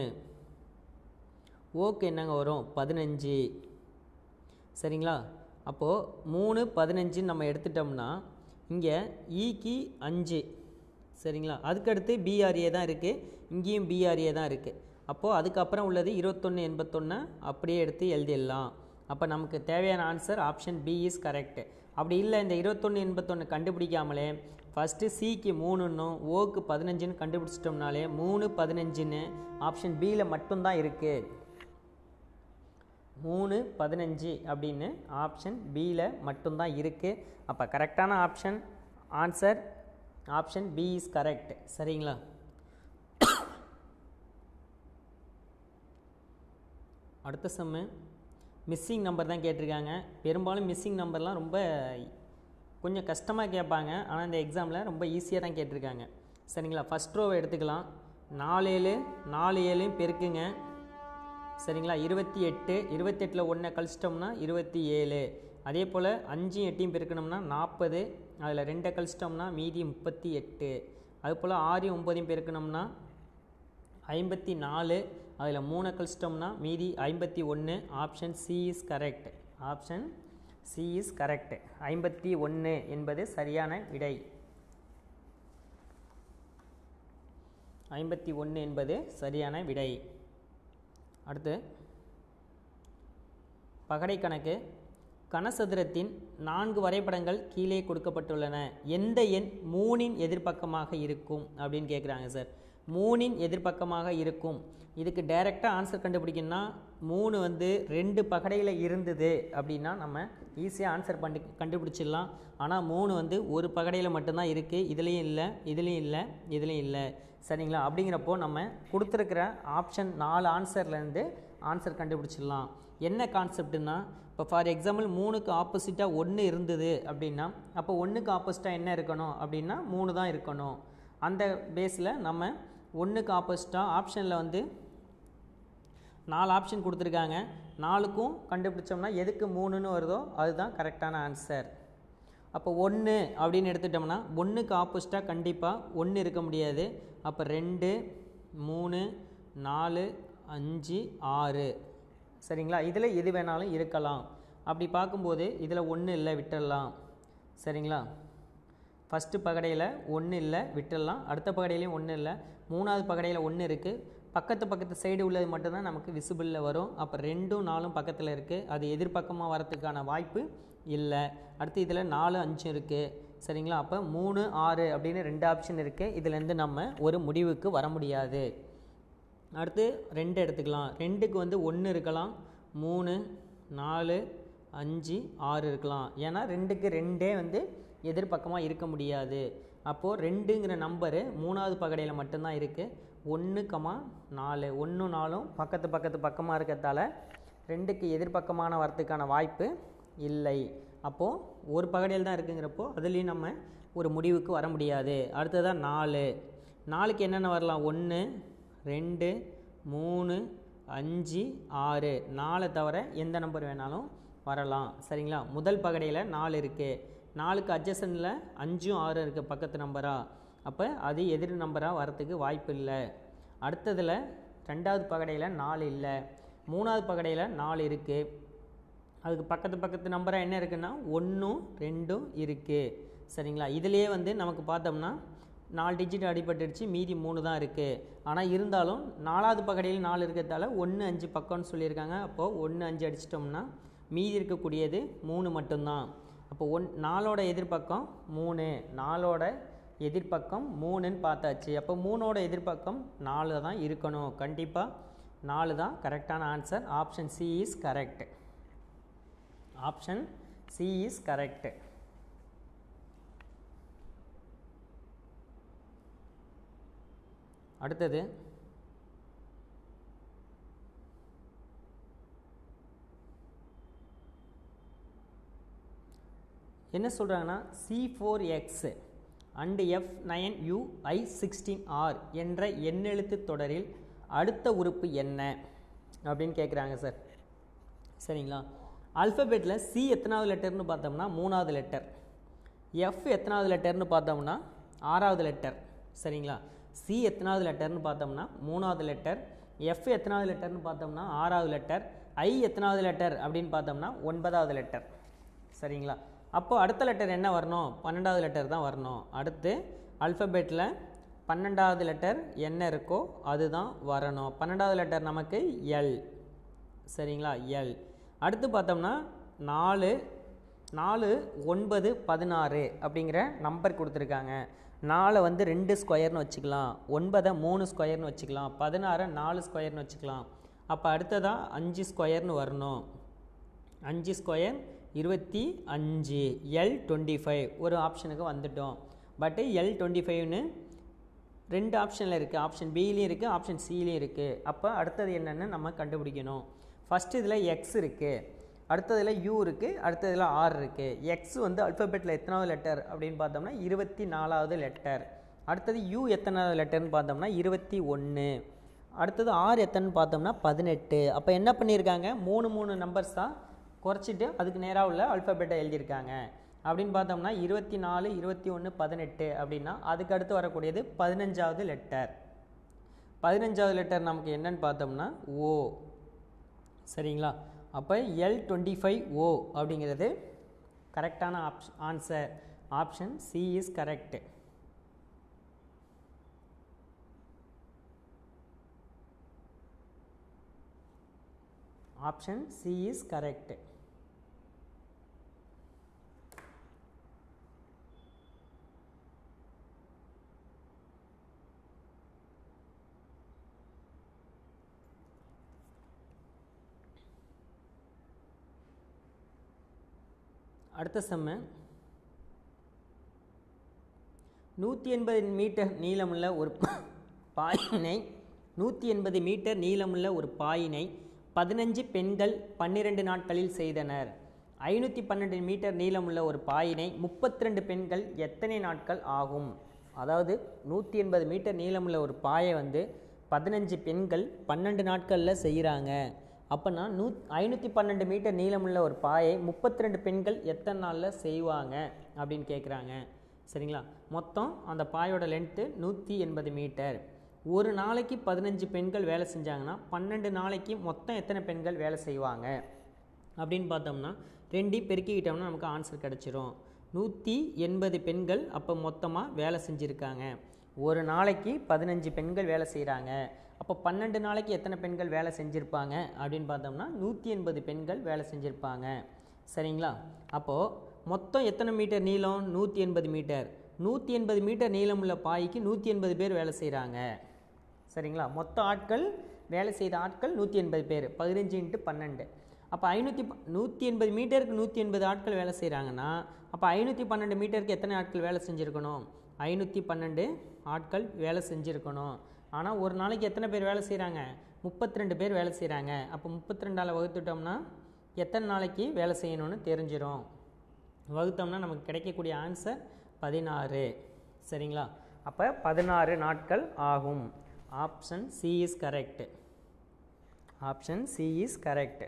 ஓக்கு என்னங்க வரும் பதினஞ்சு சரிங்களா அப்போது மூணு பதினஞ்சுன்னு நம்ம எடுத்துட்டோம்னா இங்கே ஈக்கு அஞ்சு சரிங்களா அதுக்கடுத்து பிஆர்ஏ தான் இருக்குது இங்கேயும் பிஆர்ஏ தான் இருக்குது அப்போது அதுக்கப்புறம் உள்ளது இருபத்தொன்று எண்பத்தொன்று அப்படியே எடுத்து எழுதிடலாம் அப்போ நமக்கு தேவையான answer option B is correct அப்படி இல்லை இந்த இருபத்தொன்று எண்பத்தொன்று கண்டுபிடிக்காமலே ஃபஸ்ட்டு சிக்கு மூணுன்னும் ஓக்கு பதினஞ்சுன்னு கண்டுபிடிச்சிட்டோம்னாலே மூணு பதினஞ்சுன்னு ஆப்ஷன் பியில் மட்டும்தான் இருக்குது மூணு பதினஞ்சு அப்படின்னு ஆப்ஷன் பியில் மட்டும்தான் இருக்குது அப்போ கரெக்டான option answer option B is correct சரிங்களா அடுத்த செம்மு மிஸ்ஸிங் நம்பர் தான் கேட்டிருக்காங்க பெரும்பாலும் மிஸ்ஸிங் நம்பர்லாம் ரொம்ப கொஞ்சம் கஷ்டமாக கேட்பாங்க ஆனால் இந்த எக்ஸாமில் ரொம்ப ஈஸியாக தான் கேட்டிருக்காங்க சரிங்களா ஃபஸ்ட் ரோவை எடுத்துக்கலாம் நாலு ஏழு நாலு ஏழையும் பெருக்குங்க சரிங்களா இருபத்தி எட்டு இருபத்தெட்டில் ஒன்றை கழிச்சிட்டோம்னா இருபத்தி ஏழு அதே போல் அஞ்சும் எட்டையும் பெருக்கணும்னா நாற்பது அதில் ரெண்டை கழிச்சிட்டோம்னா மீதி முப்பத்தி எட்டு அது போல் ஆறையும் ஒம்பதையும் பெருக்கணும்னா ஐம்பத்தி நாலு அதில் மூணை கழிச்சிட்டோம்னா மீதி ஐம்பத்தி ஒன்று option C is correct option C is correct ஐம்பத்தி ஒன்று என்பது சரியான விடை ஐம்பத்தி ஒன்று என்பது சரியான விடை அடுத்து பகடை கணக்கு கனசதுரத்தின் நான்கு வரைபடங்கள் கீழே கொடுக்கப்பட்டுள்ளன எந்த எண் மூணின் எதிர்ப்பக்கமாக இருக்கும் அப்படின்னு கேட்குறாங்க சார் மூணின் எதிர்ப்பக்கமாக இருக்கும் இதுக்கு டைரெக்டாக ஆன்சர் கண்டுபிடிக்கணும்னா மூணு வந்து ரெண்டு பகடையில் இருந்தது அப்படின்னா நம்ம ஈஸியாக ஆன்சர் பண்ணி கண்டுபிடிச்சிடலாம் ஆனால் மூணு வந்து ஒரு பகடையில் மட்டும்தான் இருக்குது இதுலேயும் இல்லை இதுலேயும் இல்லை இதுலேயும் இல்லை சரிங்களா அப்படிங்கிறப்போ நம்ம கொடுத்துருக்கிற ஆப்ஷன் நாலு ஆன்சர்லேருந்து ஆன்சர் கண்டுபிடிச்சிடலாம் என்ன கான்செப்ட்னா இப்போ ஃபார் எக்ஸாம்பிள் மூணுக்கு ஆப்போசிட்டாக ஒன்று இருந்தது அப்படின்னா அப்போ ஒன்றுக்கு ஆப்போசிட்டாக என்ன இருக்கணும் அப்படின்னா மூணு தான் இருக்கணும் அந்த பேஸில் நம்ம ஒன்றுக்கு ஆப்போசிட்டாக ஆப்ஷனில் வந்து நாலு ஆப்ஷன் கொடுத்துருக்காங்க நாலுக்கும் கண்டுபிடிச்சோம்னா எதுக்கு மூணுன்னு வருதோ அதுதான் கரெக்டான ஆன்சர் அப்போ ஒன்று அப்படின்னு எடுத்துட்டோம்னா ஒன்றுக்கு ஆப்போசிட்டாக கண்டிப்பாக ஒன்று இருக்க முடியாது அப்போ ரெண்டு மூணு நாலு அஞ்சு ஆறு சரிங்களா இதில் எது வேணாலும் இருக்கலாம் அப்படி பார்க்கும்போது இதில் ஒன்று இல்லை விட்டுடலாம் சரிங்களா ஃபஸ்ட்டு பகடையில் ஒன்று இல்லை விட்டுடலாம் அடுத்த பகடையிலையும் ஒன்று இல்லை மூணாவது பகடையில் ஒன்று இருக்குது பக்கத்து பக்கத்து சைடு உள்ளது மட்டும்தான் நமக்கு விசிபிளில் வரும் அப்போ ரெண்டும் நாலும் பக்கத்தில் இருக்குது அது எதிர்பக்கமாக வரத்துக்கான வாய்ப்பு இல்லை அடுத்து இதில் நாலு அஞ்சு இருக்குது சரிங்களா அப்போ மூணு ஆறு அப்படின்னு ரெண்டு ஆப்ஷன் இருக்குது இதுலேருந்து நம்ம ஒரு முடிவுக்கு வர முடியாது அடுத்து ரெண்டு எடுத்துக்கலாம் ரெண்டுக்கு வந்து ஒன்று இருக்கலாம் மூணு நாலு அஞ்சு ஆறு இருக்கலாம் ஏன்னா ரெண்டுக்கு ரெண்டே வந்து எதிர்பக்கமாக இருக்க முடியாது அப்போது ரெண்டுங்கிற நம்பரு மூணாவது பகடையில் மட்டும்தான் இருக்குது ஒன்று கமா நாலு ஒன்று நாலும் பக்கத்து பக்கத்து பக்கமாக இருக்கிறதால ரெண்டுக்கு எதிர்பக்கமான வரத்துக்கான வாய்ப்பு இல்லை அப்போது ஒரு பகடையில் தான் இருக்குங்கிறப்போ அதுலேயும் நம்ம ஒரு முடிவுக்கு வர முடியாது அடுத்ததாக நாலு நாலுக்கு என்னென்ன வரலாம் ஒன்று ரெண்டு மூணு அஞ்சு ஆறு நாலை தவிர எந்த நம்பர் வேணாலும் வரலாம் சரிங்களா முதல் பகடையில் நாலு இருக்குது நாலுக்கு அட்ஜசனில் அஞ்சும் ஆறும் இருக்குது பக்கத்து நம்பராக அப்போ அது எதிர் நம்பராக வரத்துக்கு வாய்ப்பு இல்லை அடுத்ததில் ரெண்டாவது பகடையில் நாலு இல்லை மூணாவது பகடையில் நாலு இருக்குது அதுக்கு பக்கத்து பக்கத்து நம்பராக என்ன இருக்குன்னா ஒன்றும் ரெண்டும் இருக்குது சரிங்களா இதிலே வந்து நமக்கு பார்த்தோம்னா நாலு டிஜிட் அடிபட்டுடுச்சு மீதி மூணு தான் இருக்குது ஆனால் இருந்தாலும் நாலாவது பகடையில் நாலு இருக்கிறதால ஒன்று அஞ்சு பக்கம்னு சொல்லியிருக்காங்க அப்போது ஒன்று அஞ்சு அடிச்சிட்டோம்னா மீதி இருக்கக்கூடியது மூணு மட்டும்தான் அப்போ ஒன் நாலோட எதிர்பக்கம் மூணு நாலோட எதிர்பக்கம் மூணுன்னு பார்த்தாச்சு அப்போ மூணோட எதிர்பக்கம் நாலு தான் இருக்கணும் கண்டிப்பாக நாலு தான் கரெக்டான answer option C is correct option C is correct அடுத்தது என்ன சொல்கிறாங்கன்னா C four X and F nine U I sixteen R என்ற எண்ணெழுத்து தொடரில் அடுத்த உறுப்பு என்ன அப்படின்னு கேட்குறாங்க சார் சரிங்களா அல்ஃபபெட்டில் சி எத்தனாவது லெட்டர்னு பார்த்தோம்னா மூணாவது லெட்டர் எஃப் எத்தனாவது லெட்டர்னு பார்த்தோம்னா ஆறாவது லெட்டர் சரிங்களா சி எத்தனாவது லெட்டர்னு பார்த்தோம்னா மூணாவது லெட்டர் எஃப் எத்தனாவது லெட்டர்னு பார்த்தோம்னா ஆறாவது லெட்டர் ஐ எத்தனாவது லெட்டர் அப்படின்னு பார்த்தோம்னா ஒன்பதாவது லெட்டர் சரிங்களா அப்போ அடுத்த லெட்டர் என்ன வரணும் பன்னெண்டாவது லெட்டர் தான் வரணும் அடுத்து அல்ஃபபெட்டில் பன்னெண்டாவது லெட்டர் என்ன இருக்கோ அதுதான் வரணும் பன்னெண்டாவது லெட்டர் நமக்கு எல் சரிங்களா எல் அடுத்து பார்த்தோம்னா நாலு நாலு ஒன்பது பதினாறு அப்படிங்கிற நம்பர் கொடுத்துருக்காங்க நாலை வந்து ரெண்டு ஸ்கொயர்னு வச்சுக்கலாம் ஒன்பதை மூணு ஸ்கொயர்னு வச்சுக்கலாம் பதினாறை நாலு ஸ்கொயர்னு வச்சுக்கலாம் அப்போ அடுத்ததாக அஞ்சு ஸ்கொயர்னு வரணும் அஞ்சு ஸ்கொயர் இருபத்தி அஞ்சு எல் டுவெண்ட்டி ஃபைவ் ஒரு ஆப்ஷனுக்கு வந்துட்டோம் பட்டு எல் டுவெண்ட்டி ஃபைவ்னு ரெண்டு ஆப்ஷனில் இருக்குது ஆப்ஷன் பிலையும் இருக்குது ஆப்ஷன் சிலையும் இருக்குது அப்போ அடுத்தது என்னென்னு நம்ம கண்டுபிடிக்கணும் ஃபஸ்ட்டு இதில் எக்ஸ் இருக்குது அடுத்ததில் யூ இருக்குது அடுத்ததில் ஆர் இருக்குது எக்ஸ் வந்து அல்ஃபபெட்டில் எத்தனாவது லெட்டர் அப்படின்னு பார்த்தோம்னா இருபத்தி நாலாவது லெட்டர் அடுத்தது யூ எத்தனாவது லெட்டர்னு பார்த்தோம்னா இருபத்தி ஒன்று அடுத்தது ஆர் எத்தனைன்னு பார்த்தோம்னா பதினெட்டு அப்போ என்ன பண்ணியிருக்காங்க மூணு மூணு நம்பர்ஸ் தான் குறைச்சிட்டு அதுக்கு நேராக உள்ள அல்ஃபபெட்டை எழுதியிருக்காங்க அப்படின்னு பார்த்தோம்னா இருபத்தி நாலு இருபத்தி ஒன்று பதினெட்டு அப்படின்னா அதுக்கு அடுத்து வரக்கூடியது பதினஞ்சாவது லெட்டர் பதினஞ்சாவது லெட்டர் நமக்கு என்னன்னு பார்த்தோம்னா ஓ சரிங்களா அப்போ எல் டுவெண்ட்டி ஃபைவ் ஓ அப்படிங்கிறது கரெக்டான option answer option C is correct option C is correct அடுத்த செம்ம நூற்றி எண்பது மீட்டர் நீளமுள்ள ஒரு பாயினை நூற்றி எண்பது மீட்டர் நீளமுள்ள ஒரு பாயினை பதினஞ்சு பெண்கள் பன்னிரண்டு நாட்களில் செய்தனர் ஐநூற்றி பன்னெண்டு மீட்டர் நீளமுள்ள ஒரு பாயினை முப்பத்தி ரெண்டு பெண்கள் எத்தனை நாட்கள் ஆகும் அதாவது நூற்றி எண்பது மீட்டர் நீளமுள்ள ஒரு பாயை வந்து பதினஞ்சு பெண்கள் பன்னெண்டு நாட்களில் செய்கிறாங்க அப்போனா நூ ஐநூற்றி பன்னெண்டு மீட்டர் நீளமுள்ள ஒரு பாயை முப்பத்தி ரெண்டு பெண்கள் எத்தனை நாளில் செய்வாங்க அப்படின்னு கேட்குறாங்க சரிங்களா மொத்தம் அந்த பாயோட லென்த்து நூற்றி எண்பது மீட்டர் ஒரு நாளைக்கு பதினஞ்சு பெண்கள் வேலை செஞ்சாங்கன்னா பன்னெண்டு நாளைக்கு மொத்தம் எத்தனை பெண்கள் வேலை செய்வாங்க அப்படின்னு பார்த்தோம்னா ரெண்டையும் பெருக்கிக்கிட்டோம்னா நமக்கு ஆன்சர் கிடச்சிரும் நூற்றி எண்பது பெண்கள் அப்போ மொத்தமாக வேலை செஞ்சுருக்காங்க ஒரு நாளைக்கு பதினஞ்சு பெண்கள் வேலை செய்கிறாங்க அப்போ பன்னெண்டு நாளைக்கு எத்தனை பெண்கள் வேலை செஞ்சுருப்பாங்க அப்படின்னு பார்த்தோம்னா நூற்றி எண்பது பெண்கள் வேலை செஞ்சுருப்பாங்க சரிங்களா அப்போது மொத்தம் எத்தனை மீட்டர் நீளம் நூற்றி எண்பது மீட்டர் நூற்றி எண்பது மீட்டர் நீளமுள்ள பாய்க்கு நூற்றி எண்பது பேர் வேலை செய்கிறாங்க சரிங்களா மொத்த ஆட்கள் வேலை செய்த ஆட்கள் நூற்றி எண்பது பேர் பதினஞ்சு இன்ட்டு பன்னெண்டு அப்போ ஐநூற்றி நூற்றி எண்பது மீட்டருக்கு நூற்றி எண்பது ஆட்கள் வேலை செய்கிறாங்கன்னா அப்போ ஐநூற்றி பன்னெண்டு மீட்டருக்கு எத்தனை ஆட்கள் வேலை செஞ்சுருக்கணும் ஐநூற்றி பன்னெண்டு ஆட்கள் வேலை செஞ்சுருக்கணும் ஆனால் ஒரு நாளைக்கு எத்தனை பேர் வேலை செய்கிறாங்க முப்பத்தி ரெண்டு பேர் வேலை செய்கிறாங்க அப்போ முப்பத்தி ரெண்டால் வகுத்துட்டோம்னா எத்தனை நாளைக்கு வேலை செய்யணும்னு தெரிஞ்சிடும் வகுத்தோம்னா நமக்கு கிடைக்கக்கூடிய ஆன்சர் பதினாறு சரிங்களா அப்போ பதினாறு நாட்கள் ஆகும் option C is correct option C is correct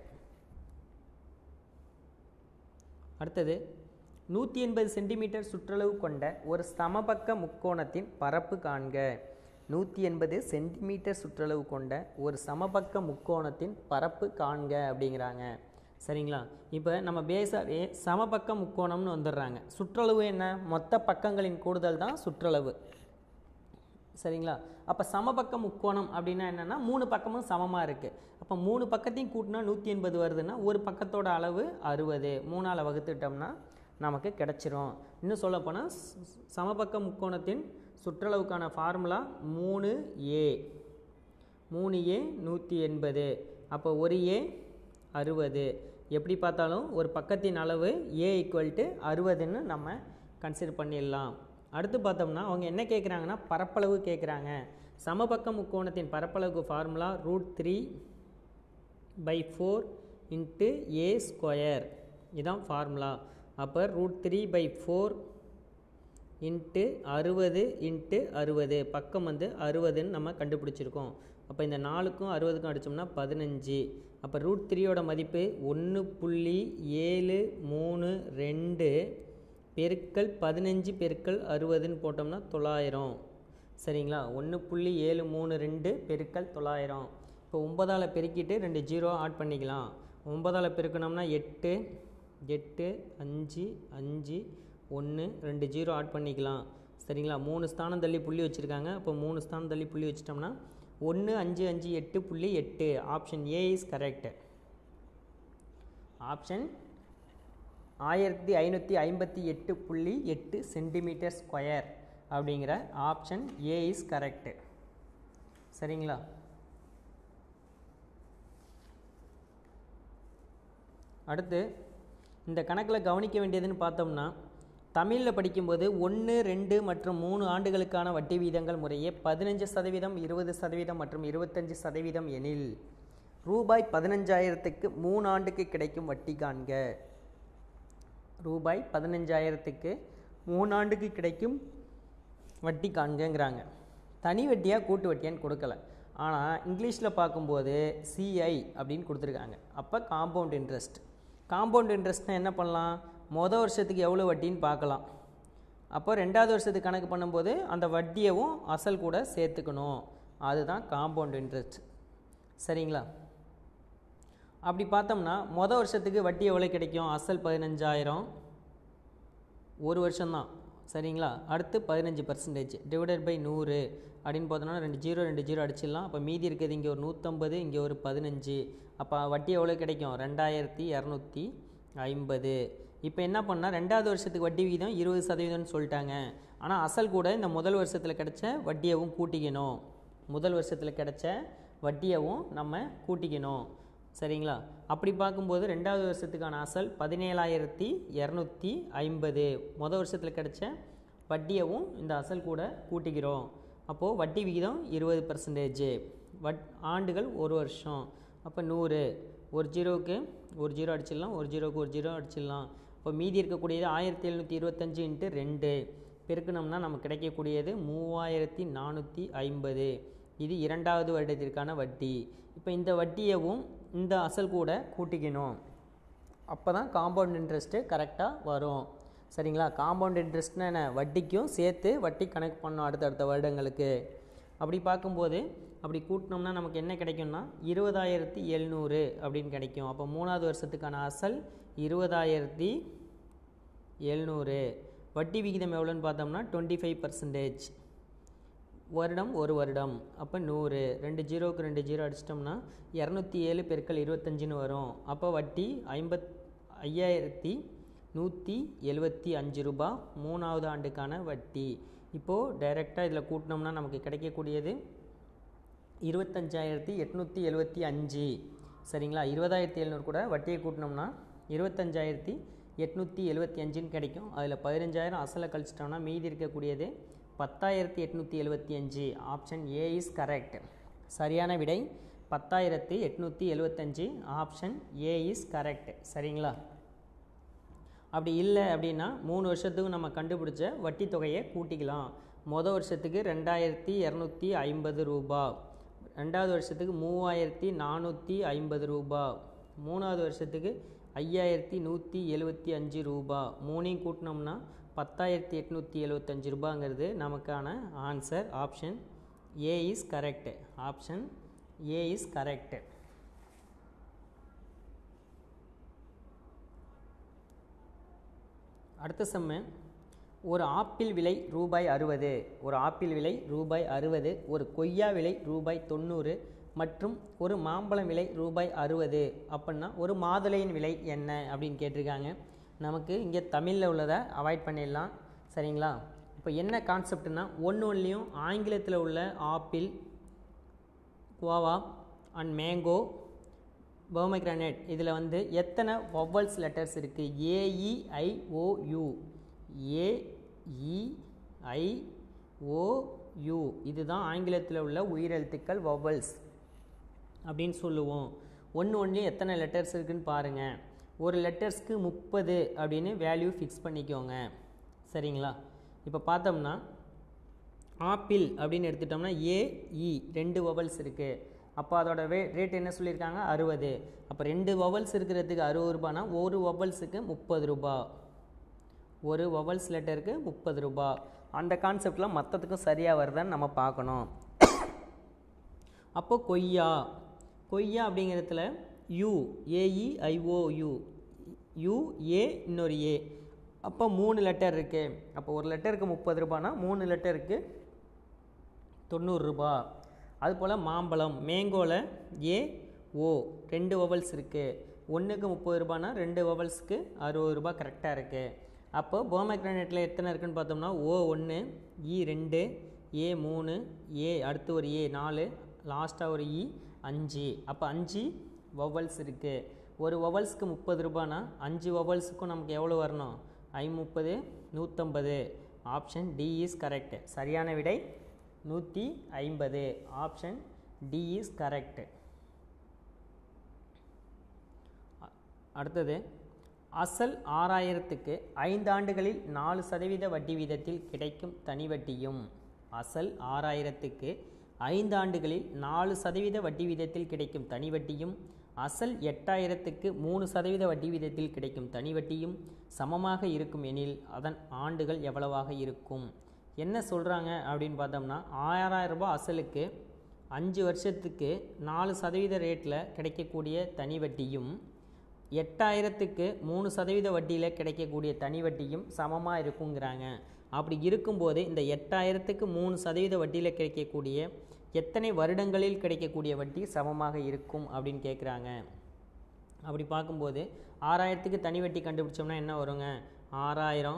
அடுத்தது நூற்றி எண்பது சென்டிமீட்டர் சுற்றளவு கொண்ட ஒரு சமபக்க முக்கோணத்தின் பரப்பு காண்க நூற்றி எண்பது சென்டிமீட்டர் சுற்றளவு கொண்ட ஒரு சமபக்க முக்கோணத்தின் பரப்பு காண்க அப்படிங்கிறாங்க சரிங்களா இப்போ நம்ம பேஸாகவே சமபக்க முக்கோணம்னு வந்துடுறாங்க சுற்றளவு என்ன மொத்த பக்கங்களின் கூடுதல் தான் சுற்றளவு சரிங்களா அப்போ சமபக்க முக்கோணம் அப்படின்னா என்னென்னா மூணு பக்கமும் சமமாக இருக்குது அப்போ மூணு பக்கத்தையும் கூட்டினா நூற்றி எண்பது வருதுன்னா ஒரு பக்கத்தோட அளவு அறுபது மூணால் வகுத்துட்டோம்னா நமக்கு கிடச்சிரும் இன்னும் சொல்லப்போனால் சமபக்க முக்கோணத்தின் சுற்றளவுக்கான ஃபார்முலா மூணு ஏ மூணு ஏ நூற்றி எண்பது அப்போ ஒரு ஏ அறுபது எப்படி பார்த்தாலும் ஒரு பக்கத்தின் அளவு ஏ ஈக்குவல் டு அறுபதுன்னு நம்ம கன்சிடர் பண்ணிடலாம் அடுத்து பார்த்தோம்னா அவங்க என்ன கேட்குறாங்கன்னா பரப்பளவு கேட்குறாங்க சமபக்க முக்கோணத்தின் பரப்பளவுக்கு formula root three by four into A square இதுதான் ஃபார்முலா அப்போ root three by four into அறுபது இன்ட்டு அறுபது பக்கம் வந்து அறுபதுன்னு நம்ம கண்டுபிடிச்சிருக்கோம் அப்போ இந்த நாலுக்கும் அறுபதுக்கும் அடித்தோம்னா பதினஞ்சு அப்போ ரூட் த்ரீயோட மதிப்பு ஒன்று புள்ளி ஏழு மூணு ரெண்டு பெருக்கல் பதினஞ்சு பெருக்கல் அறுபதுன்னு போட்டோம்னா தொள்ளாயிரம் சரிங்களா ஒன்று புள்ளி ஏழு மூணு ரெண்டு பெருக்கல் தொள்ளாயிரம் இப்போ ஒன்பதால் பெருக்கிட்டு ரெண்டு ஜீரோ ஆட் பண்ணிக்கலாம் ஒன்பதால் பெருக்கணும்னா எட்டு எட்டு அஞ்சு அஞ்சு ஒன்று ரெண்டு ஜீரோ ஆட் பண்ணிக்கலாம் சரிங்களா மூணு ஸ்தானம் தள்ளி புள்ளி வச்சுருக்காங்க அப்போ மூணு ஸ்தானம் தள்ளி புள்ளி வச்சிட்டோம்னா ஒன்று அஞ்சு அஞ்சு எட்டு புள்ளி எட்டு option A is correct option ஆயிரத்தி ஐநூற்றி ஐம்பத்தி எட்டு புள்ளி எட்டு சென்டிமீட்டர் ஸ்கொயர் அப்படிங்கிற ஆப்ஷன் ஏ இஸ் கரெக்டு சரிங்களா அடுத்து இந்த கணக்கில் கவனிக்க வேண்டியதுன்னு பார்த்தோம்னா தமிழில் படிக்கும்போது ஒன்று ரெண்டு மற்றும் மூணு ஆண்டுகளுக்கான வட்டி வீதங்கள் முறையே பதினஞ்சு சதவீதம் இருபது சதவீதம் மற்றும் இருபத்தஞ்சு சதவீதம் எனில் ரூபாய் பதினஞ்சாயிரத்துக்கு மூணு ஆண்டுக்கு கிடைக்கும் வட்டி காண்க ரூபாய் பதினஞ்சாயிரத்துக்கு மூணு ஆண்டுக்கு கிடைக்கும் வட்டி காண்கங்கிறாங்க தனி வட்டியாக கூட்டு வட்டியான்னு கொடுக்கல ஆனால் இங்கிலீஷில் பார்க்கும்போது சிஐ அப்படின்னு கொடுத்துருக்காங்க அப்போ காம்பவுண்ட் இன்ட்ரெஸ்ட் காம்பவுண்ட் இன்ட்ரெஸ்ட்னா என்ன பண்ணலாம் மொதல் வருஷத்துக்கு எவ்வளோ வட்டின்னு பார்க்கலாம் அப்போ ரெண்டாவது வருஷத்துக்கு கணக்கு பண்ணும்போது அந்த வட்டியவும் அசல் கூட சேர்த்துக்கணும் அதுதான் காம்பவுண்ட் இன்ட்ரெஸ்ட் சரிங்களா அப்படி பார்த்தோம்னா மொதல் வருஷத்துக்கு வட்டி எவ்வளோ கிடைக்கும் அசல் பதினஞ்சாயிரம் ஒரு வருஷம்தான் சரிங்களா அடுத்து பதினஞ்சு பர்சன்டேஜ் டிவைடட் பை நூறு அப்படின்னு பார்த்தோம்னா ரெண்டு ஜீரோ ரெண்டு ஜீரோ அடிச்சிடலாம் அப்போ மீதி இருக்கிறது இங்கே ஒரு நூற்றம்பது இங்கே ஒரு பதினஞ்சு அப்போ வட்டி எவ்வளோ கிடைக்கும் ரெண்டாயிரத்தி இரநூத்தி ஐம்பது இப்போ என்ன பண்ணால் ரெண்டாவது வருஷத்துக்கு வட்டி விகிதம் இருபது சதவீதம்னு சொல்லிட்டாங்க ஆனால் அசல் கூட இந்த முதல் வருஷத்தில் கிடைச்ச வட்டியவும் கூட்டிக்கணும் முதல் வருஷத்தில் கிடைச்ச வட்டியவும் நம்ம கூட்டிக்கணும் சரிங்களா அப்படி பார்க்கும்போது ரெண்டாவது வருஷத்துக்கான அசல் பதினேழாயிரத்தி இரநூத்தி ஐம்பது மொதல் வருஷத்தில் கிடைச்ச வட்டியவும் இந்த அசல் கூட கூட்டிக்கிறோம் அப்போது வட்டி விகிதம் இருபது பர்சன்டேஜ் வட் ஆண்டுகள் ஒரு வருஷம் அப்போ நூறு ஒரு ஜீரோவுக்கு ஒரு ஜீரோ அடிச்சிடலாம் ஒரு ஜீரோவுக்கு ஒரு ஜீரோ அடிச்சிடலாம் இப்போ மீதி இருக்கக்கூடியது ஆயிரத்தி எழுநூற்றி இருபத்தஞ்சி இன்ட்டு ரெண்டு பெருக்கணும்னா நமக்கு கிடைக்கக்கூடியது மூவாயிரத்தி நானூற்றி ஐம்பது இது இரண்டாவது வருடத்திற்கான வட்டி இப்போ இந்த வட்டியவும் இந்த அசல் கூட கூட்டிக்கணும் அப்போ தான் காம்பவுண்ட் இன்ட்ரெஸ்ட்டு கரெக்டாக வரும் சரிங்களா காம்பவுண்ட் இன்ட்ரெஸ்ட்னா என்ன வட்டிக்கும் சேர்த்து வட்டி கணக்கு பண்ணணும் அடுத்தடுத்த வருடங்களுக்கு அப்படி பார்க்கும்போது அப்படி கூட்டினோம்னா நமக்கு என்ன கிடைக்கும்னா இருபதாயிரத்தி எழுநூறு அப்படின்னு கிடைக்கும் அப்போ மூணாவது வருஷத்துக்கான அசல் இருபதாயிரத்தி எழுநூறு வட்டி விகிதம் எவ்வளோன்னு பார்த்தோம்னா டுவெண்ட்டி ஃபைவ் பர்சன்டேஜ் வருடம் ஒரு வருடம் அப்போ நூறு ரெண்டு ஜீரோவுக்கு ரெண்டு ஜீரோ அடிச்சிட்டோம்னா இரநூத்தி ஏழு பெருக்கள் இருபத்தஞ்சுன்னு வரும் அப்போ வட்டி ஐம்பத் ஐயாயிரத்தி நூற்றி எழுபத்தி அஞ்சு ரூபா மூணாவது ஆண்டுக்கான வட்டி இப்போது டைரெக்டாக இதில் கூட்டினோம்னா நமக்கு கிடைக்கக்கூடியது இருபத்தஞ்சாயிரத்தி எட்நூற்றி எழுபத்தி அஞ்சு சரிங்களா இருபதாயிரத்தி எழுநூறு கூட வட்டியை கூட்டினோம்னா இருபத்தஞ்சாயிரத்தி எட்நூற்றி எழுபத்தி அஞ்சுன்னு கிடைக்கும் அதில் பதினஞ்சாயிரம் அசலை கழிச்சிட்டோம்னா மீதி இருக்கக்கூடியது பத்தாயிரத்தி எட்நூற்றி எழுபத்தி அஞ்சு ஆப்ஷன் ஏ இஸ் கரெக்ட் சரியான விடை பத்தாயிரத்தி எட்நூற்றி எழுபத்தஞ்சு ஆப்ஷன் ஏ இஸ் கரெக்ட் சரிங்களா அப்படி இல்லை அப்படின்னா மூணு வருஷத்துக்கு நம்ம கண்டுபிடிச்ச வட்டி தொகையை கூட்டிக்கலாம் மொதல் வருஷத்துக்கு ரெண்டாயிரத்தி இரநூத்தி ஐம்பது ரூபா ரெண்டாவது வருஷத்துக்கு மூவாயிரத்தி நானூற்றி ஐம்பது ரூபா மூணாவது வருஷத்துக்கு ஐயாயிரத்தி நூற்றி எழுபத்தி அஞ்சு ரூபா மூணையும் கூட்டினோம்னா பத்தாயிரத்தி எட்நூற்றி எழுபத்தஞ்சு ரூபாங்கிறது நமக்கான answer option A is correct option A is correct அடுத்த செம்மு ஒரு ஆப்பிள் விலை ரூபாய் அறுபது ஒரு ஆப்பிள் விலை ரூபாய் அறுபது ஒரு கொய்யா விலை ரூபாய் தொண்ணூறு மற்றும் ஒரு மாம்பழம் விலை ரூபாய் அறுபது அப்படின்னா ஒரு மாதுளையின் விலை என்ன அப்படின்னு கேட்டிருக்காங்க நமக்கு இங்கே தமிழில் உள்ளதை அவாய்ட் பண்ணிடலாம் சரிங்களா இப்போ என்ன கான்செப்ட்னா ஒன்று ஒன்றுலையும் ஆங்கிலத்தில் உள்ள apple guava and mango pomegranate இதில் வந்து எத்தனை வவ்வல்ஸ் லெட்டர்ஸ் இருக்குது ஏஇஐஓயு ஏஇஐஓயு இதுதான் ஆங்கிலத்தில் உள்ள உயிரெழுத்துக்கள் வவ்வல்ஸ் அப்படின்னு சொல்லுவோம் ஒன்று ஒன்றுலையும் எத்தனை லெட்டர்ஸ் இருக்குன்னு பாருங்கள் ஒரு லெட்டர்ஸ்க்கு முப்பது அப்படின்னு வேல்யூ ஃபிக்ஸ் பண்ணிக்கோங்க சரிங்களா இப்போ பார்த்தோம்னா ஆப்பிள் அப்படின்னு எடுத்துட்டோம்னா ஏஇ ரெண்டு வவல்ஸ் இருக்குது அப்போ அதோட வே ரேட் என்ன சொல்லியிருக்காங்க அறுபது அப்போ ரெண்டு வவல்ஸ் இருக்கிறதுக்கு அறுபது ரூபானா ஒரு வவல்ஸுக்கு முப்பது ரூபா ஒரு வவல்ஸ் லெட்டருக்கு முப்பது ரூபா அந்த கான்செப்டில் மற்றதுக்கும் சரியாக வருதான்னு நம்ம பார்க்கணும் அப்போ கொய்யா கொய்யா அப்படிங்கிறதுல U A E I O U U A இன்னொரு ஏ அப்போ மூணு லெட்டர் இருக்குது அப்போ ஒரு லெட்டருக்கு முப்பது ரூபானா மூணு லெட்டருக்கு தொண்ணூறுரூபா அதுபோல் மாம்பழம் மேங்கோவில் ஏ ஓ ரெண்டு வவல்ஸ் இருக்குது ஒன்றுக்கு முப்பது ரூபானா ரெண்டு வவல்ஸ்க்கு அறுபது ரூபா கரெக்டாக இருக்குது அப்போ போமக்ரானேட்டில் எத்தனை இருக்குன்னு பார்த்தோம்னா ஓ ஒன்று இ ரெண்டு ஏ மூணு ஏ அடுத்து ஒரு ஏ நாலு லாஸ்ட்டாக ஒரு இ அஞ்சு அப்போ அஞ்சு வவல்ஸ் இருக்குது ஒரு வவல்ஸ்க்கு முப்பது ரூபானா அஞ்சு வவல்ஸுக்கும் நமக்கு எவ்வளோ வரணும் ஐ முப்பது நூற்றம்பது ஆப்ஷன் டி இஸ் கரெக்ட் சரியான விடை நூற்றி ஐம்பது ஆப்ஷன் டி இஸ் கரெக்ட் அடுத்தது அசல் ஆறாயிரத்துக்கு ஐந்து ஆண்டுகளில் நாலு சதவீத வட்டி வீதத்தில் கிடைக்கும் தனி வட்டியும் அசல் ஆறாயிரத்துக்கு ஐந்து ஆண்டுகளில் நாலு சதவீத வட்டி வீதத்தில் கிடைக்கும் தனி வட்டியும் அசல் எட்டாயிரத்துக்கு மூணு சதவீத வட்டி வீதத்தில் கிடைக்கும் தனி வட்டியும் சமமாக இருக்கும் எனில் அதன் ஆண்டுகள் எவ்வளவாக இருக்கும் என்ன சொல்கிறாங்க அப்படின்னு பார்த்தோம்னா ஆறாயிரம் ரூபாய் அசலுக்கு அஞ்சு வருஷத்துக்கு நாலு சதவீத ரேட்டில் கிடைக்கக்கூடிய தனி வட்டியும் எட்டாயிரத்துக்கு மூணு சதவீத வட்டியில் கிடைக்கக்கூடிய தனி வட்டியும் சமமாக இருக்குங்கிறாங்க அப்படி இருக்கும்போது இந்த எட்டாயிரத்துக்கு மூணு சதவீத வட்டியில் கிடைக்கக்கூடிய எத்தனை வருடங்களில் கிடைக்கக்கூடிய வட்டி சமமாக இருக்கும் அப்படின்னு கேட்குறாங்க அப்படி பார்க்கும்போது ஆறாயிரத்துக்கு தனி வட்டி கண்டுபிடிச்சோம்னா என்ன வருங்க ஆறாயிரம்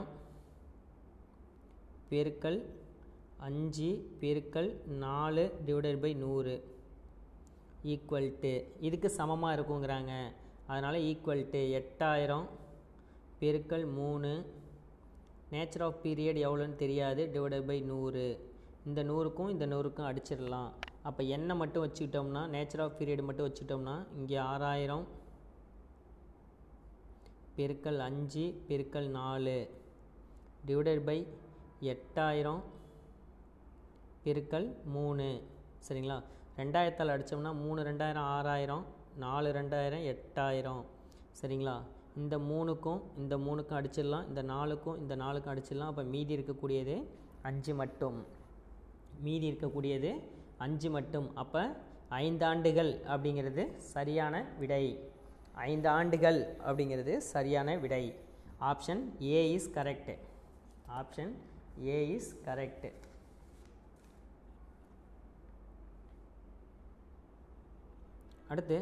பெருக்கல் அஞ்சு பெருக்கல் நாலு டிவைடட் பை நூறு ஈக்குவல் டு இதுக்கு சமமாக இருக்குங்கிறாங்க அதனால் ஈக்குவல் டு எட்டாயிரம் பெருக்கல் மூணு நேச்சர் ஆஃப் பீரியட் எவ்வளோன்னு தெரியாது டிவைடட் பை நூறு இந்த நூறுக்கும் இந்த நூறுக்கும் அடிச்சிடலாம் அப்போ எண்ணை மட்டும் வச்சுக்கிட்டோம்னா நேச்சர் ஆஃப் பீரியட் மட்டும் வச்சுக்கிட்டோம்னா இங்கே ஆறாயிரம் பெருக்கல் அஞ்சு பெருக்கல் நாலு டிவைடட் பை எட்டாயிரம் பெருக்கல் மூணு சரிங்களா ரெண்டாயிரத்தால் அடித்தோம்னா மூணு ரெண்டாயிரம் ஆறாயிரம் நாலு ரெண்டாயிரம் எட்டாயிரம் சரிங்களா இந்த மூணுக்கும் இந்த மூணுக்கும் அடிச்சிடலாம் இந்த நாலுக்கும் இந்த நாலுக்கும் அடிச்சிடலாம் அப்போ மீதி இருக்கக்கூடியது அஞ்சு மட்டும் மீதி இருக்கக்கூடியது அஞ்சு மட்டும் அப்போ ஐந்தாண்டுகள் அப்படிங்கிறது சரியான விடை ஐந்து ஆண்டுகள் அப்படிங்கிறது சரியான விடை option A is correct option A is correct அடுத்து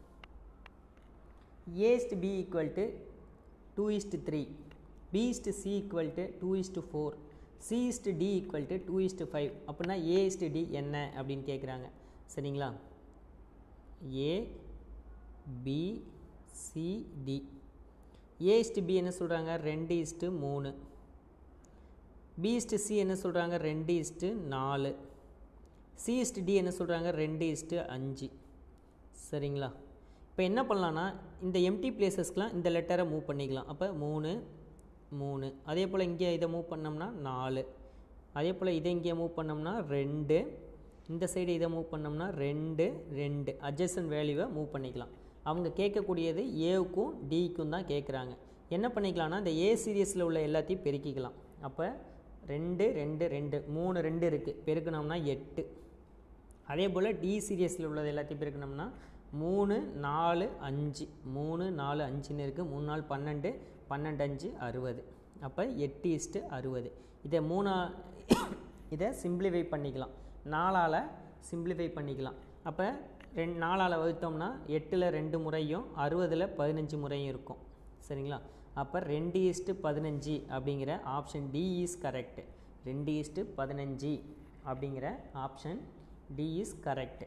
A is to B equal to two is to three B is to C equal to two is to four C is to D equal to two is to five அப்படின்னா A is to D என்ன அப்படின்னு கேட்குறாங்க சரிங்களா A B C D A is to B என்ன சொல்கிறாங்க ரெண்டு is to மூணு B is to C என்ன சொல்கிறாங்க ரெண்டு இஸ்ட்டு நாலு சி இஸ்ட் டி என்ன சொல்கிறாங்க ரெண்டு இஸ்ட்டு அஞ்சு சரிங்களா இப்போ என்ன பண்ணலான்னா இந்த எம்டி பிளேசஸ்க்கெலாம் இந்த லெட்டரை மூவ் பண்ணிக்கலாம் அப்போ மூணு மூணு அதே போல் இங்கே இதை மூவ் பண்ணோம்னா நாலு அதே போல் இதை இங்கே மூவ் பண்ணோம்னா ரெண்டு இந்த சைடு இதை மூவ் பண்ணோம்னா ரெண்டு ரெண்டு அட்ஜஸ்டன் வேல்யூவை மூவ் பண்ணிக்கலாம் அவங்க கேட்கக்கூடியது ஏவுக்கும் டிக்கும் தான் கேட்குறாங்க என்ன பண்ணிக்கலாம்னா இந்த ஏ சீரியஸில் உள்ள எல்லாத்தையும் பெருக்கிக்கலாம் அப்போ ரெண்டு ரெண்டு ரெண்டு மூணு ரெண்டு இருக்குது பெருக்கினோம்னா எட்டு அதே போல் டி சீரியஸில் உள்ளது எல்லாத்தையும் பெருக்கணும்னா மூணு நாலு அஞ்சு மூணு நாலு அஞ்சுன்னு இருக்குது மூணு நாள் பன்னெண்டு பன்னெண்டு அஞ்சு அறுபது அப்போ எட்டு இஸ்ட்டு அறுபது இதை மூணா இதை சிம்பிளிஃபை பண்ணிக்கலாம் நாலால் சிம்பிளிஃபை பண்ணிக்கலாம் அப்போ ரெண்டு நாலால் வகுத்தோம்னா எட்டில் ரெண்டு முறையும் அறுபதில் பதினஞ்சு முறையும் இருக்கும் சரிங்களா அப்போ ரெண்டு ஈஸ்ட்டு பதினஞ்சு அப்படிங்கிற ஆப்ஷன் டி இஸ் கரெக்ட் ரெண்டு ஈஸ்ட்டு பதினஞ்சு அப்படிங்கிற option D is correct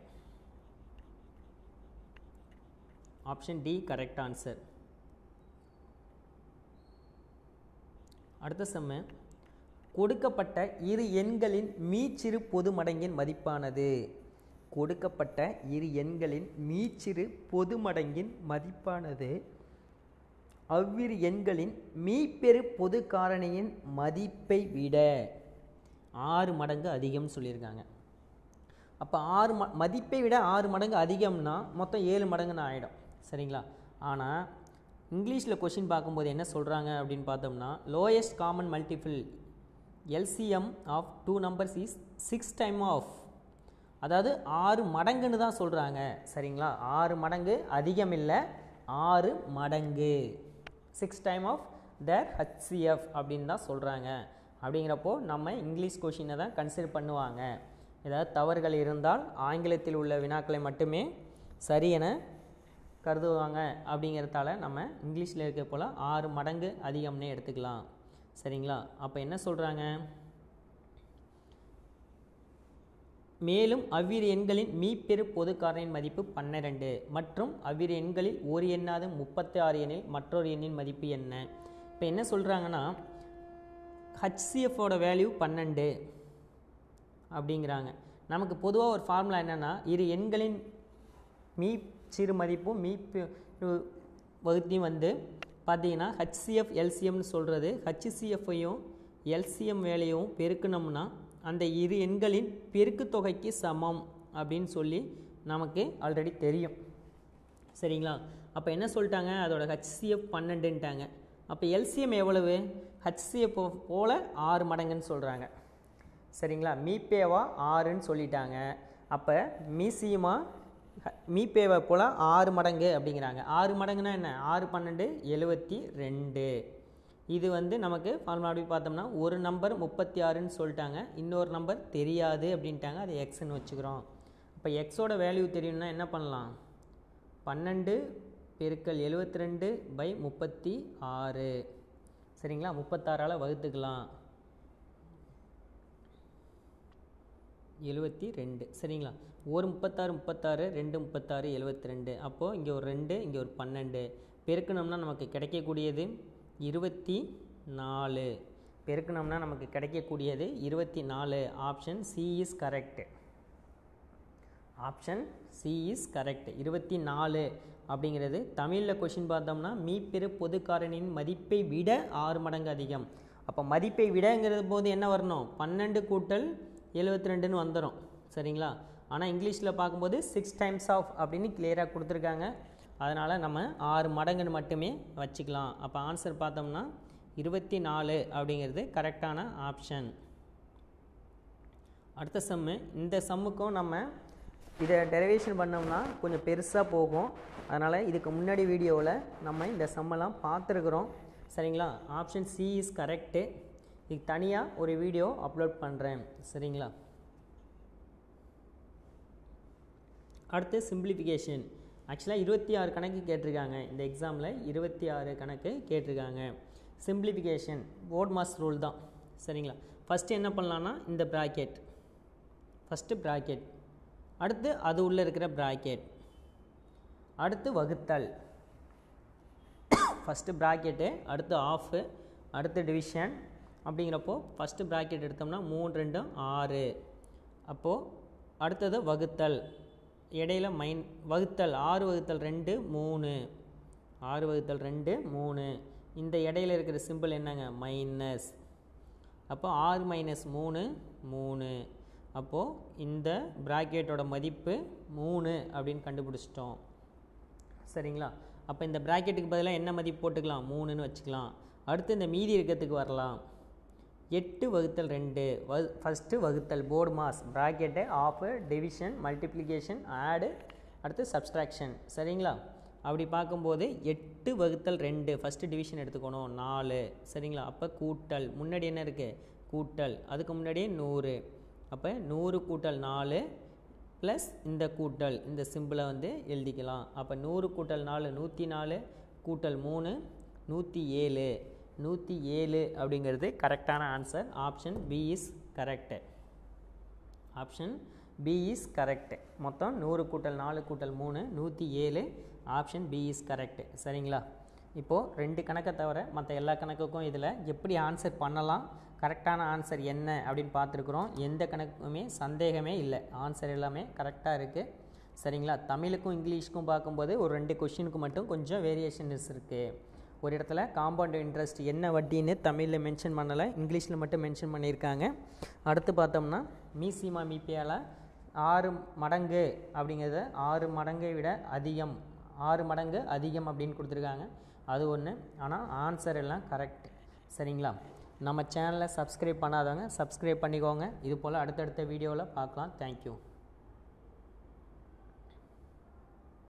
option D correct answer அடுத்த செம்ம கொடுக்கப்பட்ட இரு எண்களின் மீச்சிறு பொது மடங்கின் மதிப்பானது கொடுக்கப்பட்ட இரு எண்களின் மீச்சிறு பொது மடங்கின் மதிப்பானது அவ்விரு எண்களின் மீப்பெரு பொது காரணியின் மதிப்பை விட ஆறு மடங்கு அதிகம்னு சொல்லியிருக்காங்க அப்போ ஆறு ம மதிப்பை விட ஆறு மடங்கு அதிகம்னா மொத்தம் ஏழு மடங்குன்னு ஆகிடும் சரிங்களா ஆனால் இங்கிலீஷில் கொஷின் பார்க்கும்போது என்ன சொல்கிறாங்க அப்படின்னு பார்த்தோம்னா lowest common multiple LCM of two numbers is six time of அதாவது ஆறு மடங்குன்னு தான் சொல்கிறாங்க சரிங்களா ஆறு மடங்கு அதிகம் இல்லை ஆறு மடங்கு six time of the HCF அப்படின்னு தான் சொல்கிறாங்க அப்படிங்கிறப்போ நம்ம இங்கிலீஷ் கொஷினை தான் கன்சிடர் பண்ணுவாங்க ஏதாவது தவறுகள் இருந்தால் ஆங்கிலத்தில் உள்ள வினாக்களை மட்டுமே சரி என கருதுவாங்க அப்படிங்கிறதால நம்ம இங்கிலீஷில் இருக்க போல் ஆறு மடங்கு அதிகம்னே எடுத்துக்கலாம் சரிங்களா அப்போ என்ன சொல்கிறாங்க மேலும் அவ்விரு எண்களின் மீப்பெரு பொதுக்காரனின் மதிப்பு பன்னிரெண்டு மற்றும் அவ்விரு எண்களில் ஒரு எண்ணாவது முப்பத்தி ஆறு எண்ணில் மற்றொரு எண்ணின் மதிப்பு என்ன இப்போ என்ன சொல்கிறாங்கன்னா ஹச்சிஎஃபோட வேல்யூ பன்னெண்டு அப்படிங்கிறாங்க நமக்கு பொதுவாக ஒரு ஃபார்முலா என்னென்னா இரு எண்களின் மீ சிறு மதிப்பும் மீ வகுத்தையும் வந்து பார்த்தீங்கன்னா ஹச்சிஎஃப் எல்சிஎம்னு சொல்கிறது ஹச்சிசிஎஃப்பையும் எல்சிஎம் வேலையும் பெருக்கணும்னா அந்த இரு எண்களின் பெருக்கு தொகைக்கு சமம் அப்படின்னு சொல்லி நமக்கு ஆல்ரெடி தெரியும் சரிங்களா அப்போ என்ன சொல்லிட்டாங்க அதோட ஹச்சிஎஃப் பன்னெண்டுன்ட்டாங்க அப்போ எல்சிஎம் எவ்வளவு ஹச்சிஎஃப் போல் ஆறு மடங்குன்னு சொல்கிறாங்க சரிங்களா மீப்பேவா ஆறுன்னு சொல்லிட்டாங்க அப்போ மீசியமா மீப்பேவை போல் ஆறு மடங்கு அப்படிங்கிறாங்க ஆறு மடங்குனா என்ன ஆறு பன்னெண்டு எழுபத்தி ரெண்டு இது வந்து நமக்கு ஃபார்முலா அப்படி பார்த்தோம்னா ஒரு நம்பர் முப்பத்தி ஆறுன்னு சொல்லிட்டாங்க இன்னொரு நம்பர் தெரியாது அப்படின்ட்டாங்க அது எக்ஸ்ன்னு வச்சுக்கிறோம் இப்போ எக்ஸோட வேல்யூ தெரியும்னா என்ன பண்ணலாம் பன்னெண்டு பெருக்கல் எழுபத்தி ரெண்டு பை முப்பத்தி ஆறு சரிங்களா முப்பத்தாறால் வகுத்துக்கலாம் எழுபத்தி ரெண்டு சரிங்களா ஒரு முப்பத்தாறு முப்பத்தாறு ரெண்டு முப்பத்தாறு எழுபத்தி ரெண்டு அப்போது இங்கே ஒரு ரெண்டு இங்கே ஒரு பன்னெண்டு பெருக்கணும்னா நமக்கு கிடைக்கக்கூடியது இருபத்தி நாலு பெருக்கணும்னா நமக்கு கிடைக்கக்கூடியது இருபத்தி நாலு option C is correct option C is correct இருபத்தி நாலு அப்படிங்கிறது தமிழில் கொஷின் பார்த்தோம்னா மீப்பெரு பொதுக்காரனின் மதிப்பை விட ஆறு மடங்கு அதிகம் அப்போ மதிப்பை விடங்கிறது போது என்ன வரணும் பன்னெண்டு கூட்டல் எழுபத்தி ரெண்டுன்னு வந்துடும் சரிங்களா ஆனால் இங்கிலீஷில் பார்க்கும்போது சிக்ஸ் டைம்ஸ் ஆஃப் அப்படின்னு கிளியராக கொடுத்துருக்காங்க அதனால் நம்ம ஆறு மடங்குன்னு மட்டுமே வச்சுக்கலாம் அப்போ ஆன்சர் பார்த்தோம்னா இருபத்தி நாலு அப்படிங்கிறது கரெக்டான ஆப்ஷன் அடுத்த சம்மு இந்த சம்முக்கும் நம்ம இதை டெரிவேஷன் பண்ணோம்னா கொஞ்சம் பெருசாக போகும் அதனால் இதுக்கு முன்னாடி வீடியோவில் நம்ம இந்த சம்மெல்லாம் பார்த்துருக்குறோம் சரிங்களா ஆப்ஷன் சி இஸ் கரெக்டு இதுக்கு தனியாக ஒரு வீடியோ அப்லோட் பண்ணுறேன் சரிங்களா அடுத்து சிம்பிளிஃபிகேஷன் ஆக்சுவலாக இருபத்தி ஆறு கணக்கு கேட்டிருக்காங்க இந்த எக்ஸாமில் இருபத்தி ஆறு கணக்கு கேட்டிருக்காங்க சிம்பிளிஃபிகேஷன் போர்ட் மாஸ் ரூல் தான் சரிங்களா ஃபஸ்ட்டு என்ன பண்ணலான்னா இந்த ப்ராக்கெட் ஃபஸ்ட்டு ப்ராக்கெட் அடுத்து அது உள்ளே இருக்கிற ப்ராக்கெட் அடுத்து வகுத்தல் ஃபஸ்ட்டு ப்ராக்கெட்டு அடுத்து ஆஃபு அடுத்து டிவிஷன் அப்படிங்கிறப்போ ஃபஸ்ட்டு ப்ராக்கெட் எடுத்தோம்னா மூணு ரெண்டும் ஆறு அப்போது அடுத்தது வகுத்தல் இடையில மைன் வகுத்தல் ஆறு வகுத்தல் ரெண்டு மூணு ஆறு வகுத்தல் ரெண்டு மூணு இந்த இடையில இருக்கிற சிம்பிள் என்னங்க மைனஸ் அப்போ ஆறு மைனஸ் மூணு மூணு அப்போது இந்த ப்ராக்கெட்டோட மதிப்பு மூணு அப்படின்னு கண்டுபிடிச்சிட்டோம் சரிங்களா அப்போ இந்த ப்ராக்கெட்டுக்கு பதிலாக என்ன மதிப்பு போட்டுக்கலாம் மூணுன்னு வச்சுக்கலாம் அடுத்து இந்த மீதி இருக்கிறதுக்கு வரலாம் எட்டு வகுத்தல் ரெண்டு வ ஃபஸ்ட்டு வகுத்தல் BODMAS bracket of division multiplication add அடுத்து சப்ஸ்ட்ராக்ஷன் சரிங்களா அப்படி பார்க்கும்போது எட்டு வகுத்தல் ரெண்டு ஃபஸ்ட்டு டிவிஷன் எடுத்துக்கணும் நாலு சரிங்களா அப்போ கூட்டல் முன்னாடி என்ன இருக்குது கூட்டல் அதுக்கு முன்னாடியே நூறு அப்போ நூறு கூட்டல் நாலு ப்ளஸ் இந்த கூட்டல் இந்த சிம்பிளை வந்து எழுதிக்கலாம் அப்போ நூறு கூட்டல் நாலு நூற்றி நாலு கூட்டல் மூணு நூற்றி ஏழு நூற்றி ஏழு அப்படிங்கிறது கரெக்டான answer option B is correct option B is correct மொத்தம் நூறு கூட்டல் நாலு கூட்டல் மூணு நூற்றி ஏழு ஆப்ஷன் பி இஸ் கரெக்டு சரிங்களா இப்போது ரெண்டு கணக்கை தவிர மற்ற எல்லா கணக்குக்கும் இதில் எப்படி ஆன்சர் பண்ணலாம் கரெக்டான ஆன்சர் என்ன அப்படின்னு பார்த்துருக்குறோம் எந்த கணக்குமே சந்தேகமே இல்லை ஆன்சர் எல்லாமே கரெக்டாக இருக்குது சரிங்களா தமிழுக்கும் இங்கிலீஷ்க்கும் பார்க்கும்போது ஒரு ரெண்டு கொஷினுக்கு மட்டும் கொஞ்சம் வேரியேஷன்ஸ் இருக்குது ஒரு இடத்துல காம்பவுண்ட் இன்ட்ரெஸ்ட் என்ன வட்டின்னு தமிழில் மென்ஷன் பண்ணலை இங்கிலீஷில் மட்டும் மென்ஷன் பண்ணியிருக்காங்க அடுத்து பார்த்தோம்னா மீசிமா மீபியால் ஆறு மடங்கு அப்படிங்கிறத ஆறு மடங்கை விட அதிகம் ஆறு மடங்கு அதிகம் அப்படின்னு கொடுத்துருக்காங்க அது ஒன்று ஆனால் ஆன்சர் எல்லாம் கரெக்ட் சரிங்களா நம்ம சேனலை சப்ஸ்கிரைப் பண்ணாதவங்க சப்ஸ்கிரைப் பண்ணிக்கோங்க இது போல் அடுத்தடுத்த வீடியோவில் பார்க்கலாம் தேங்க்யூ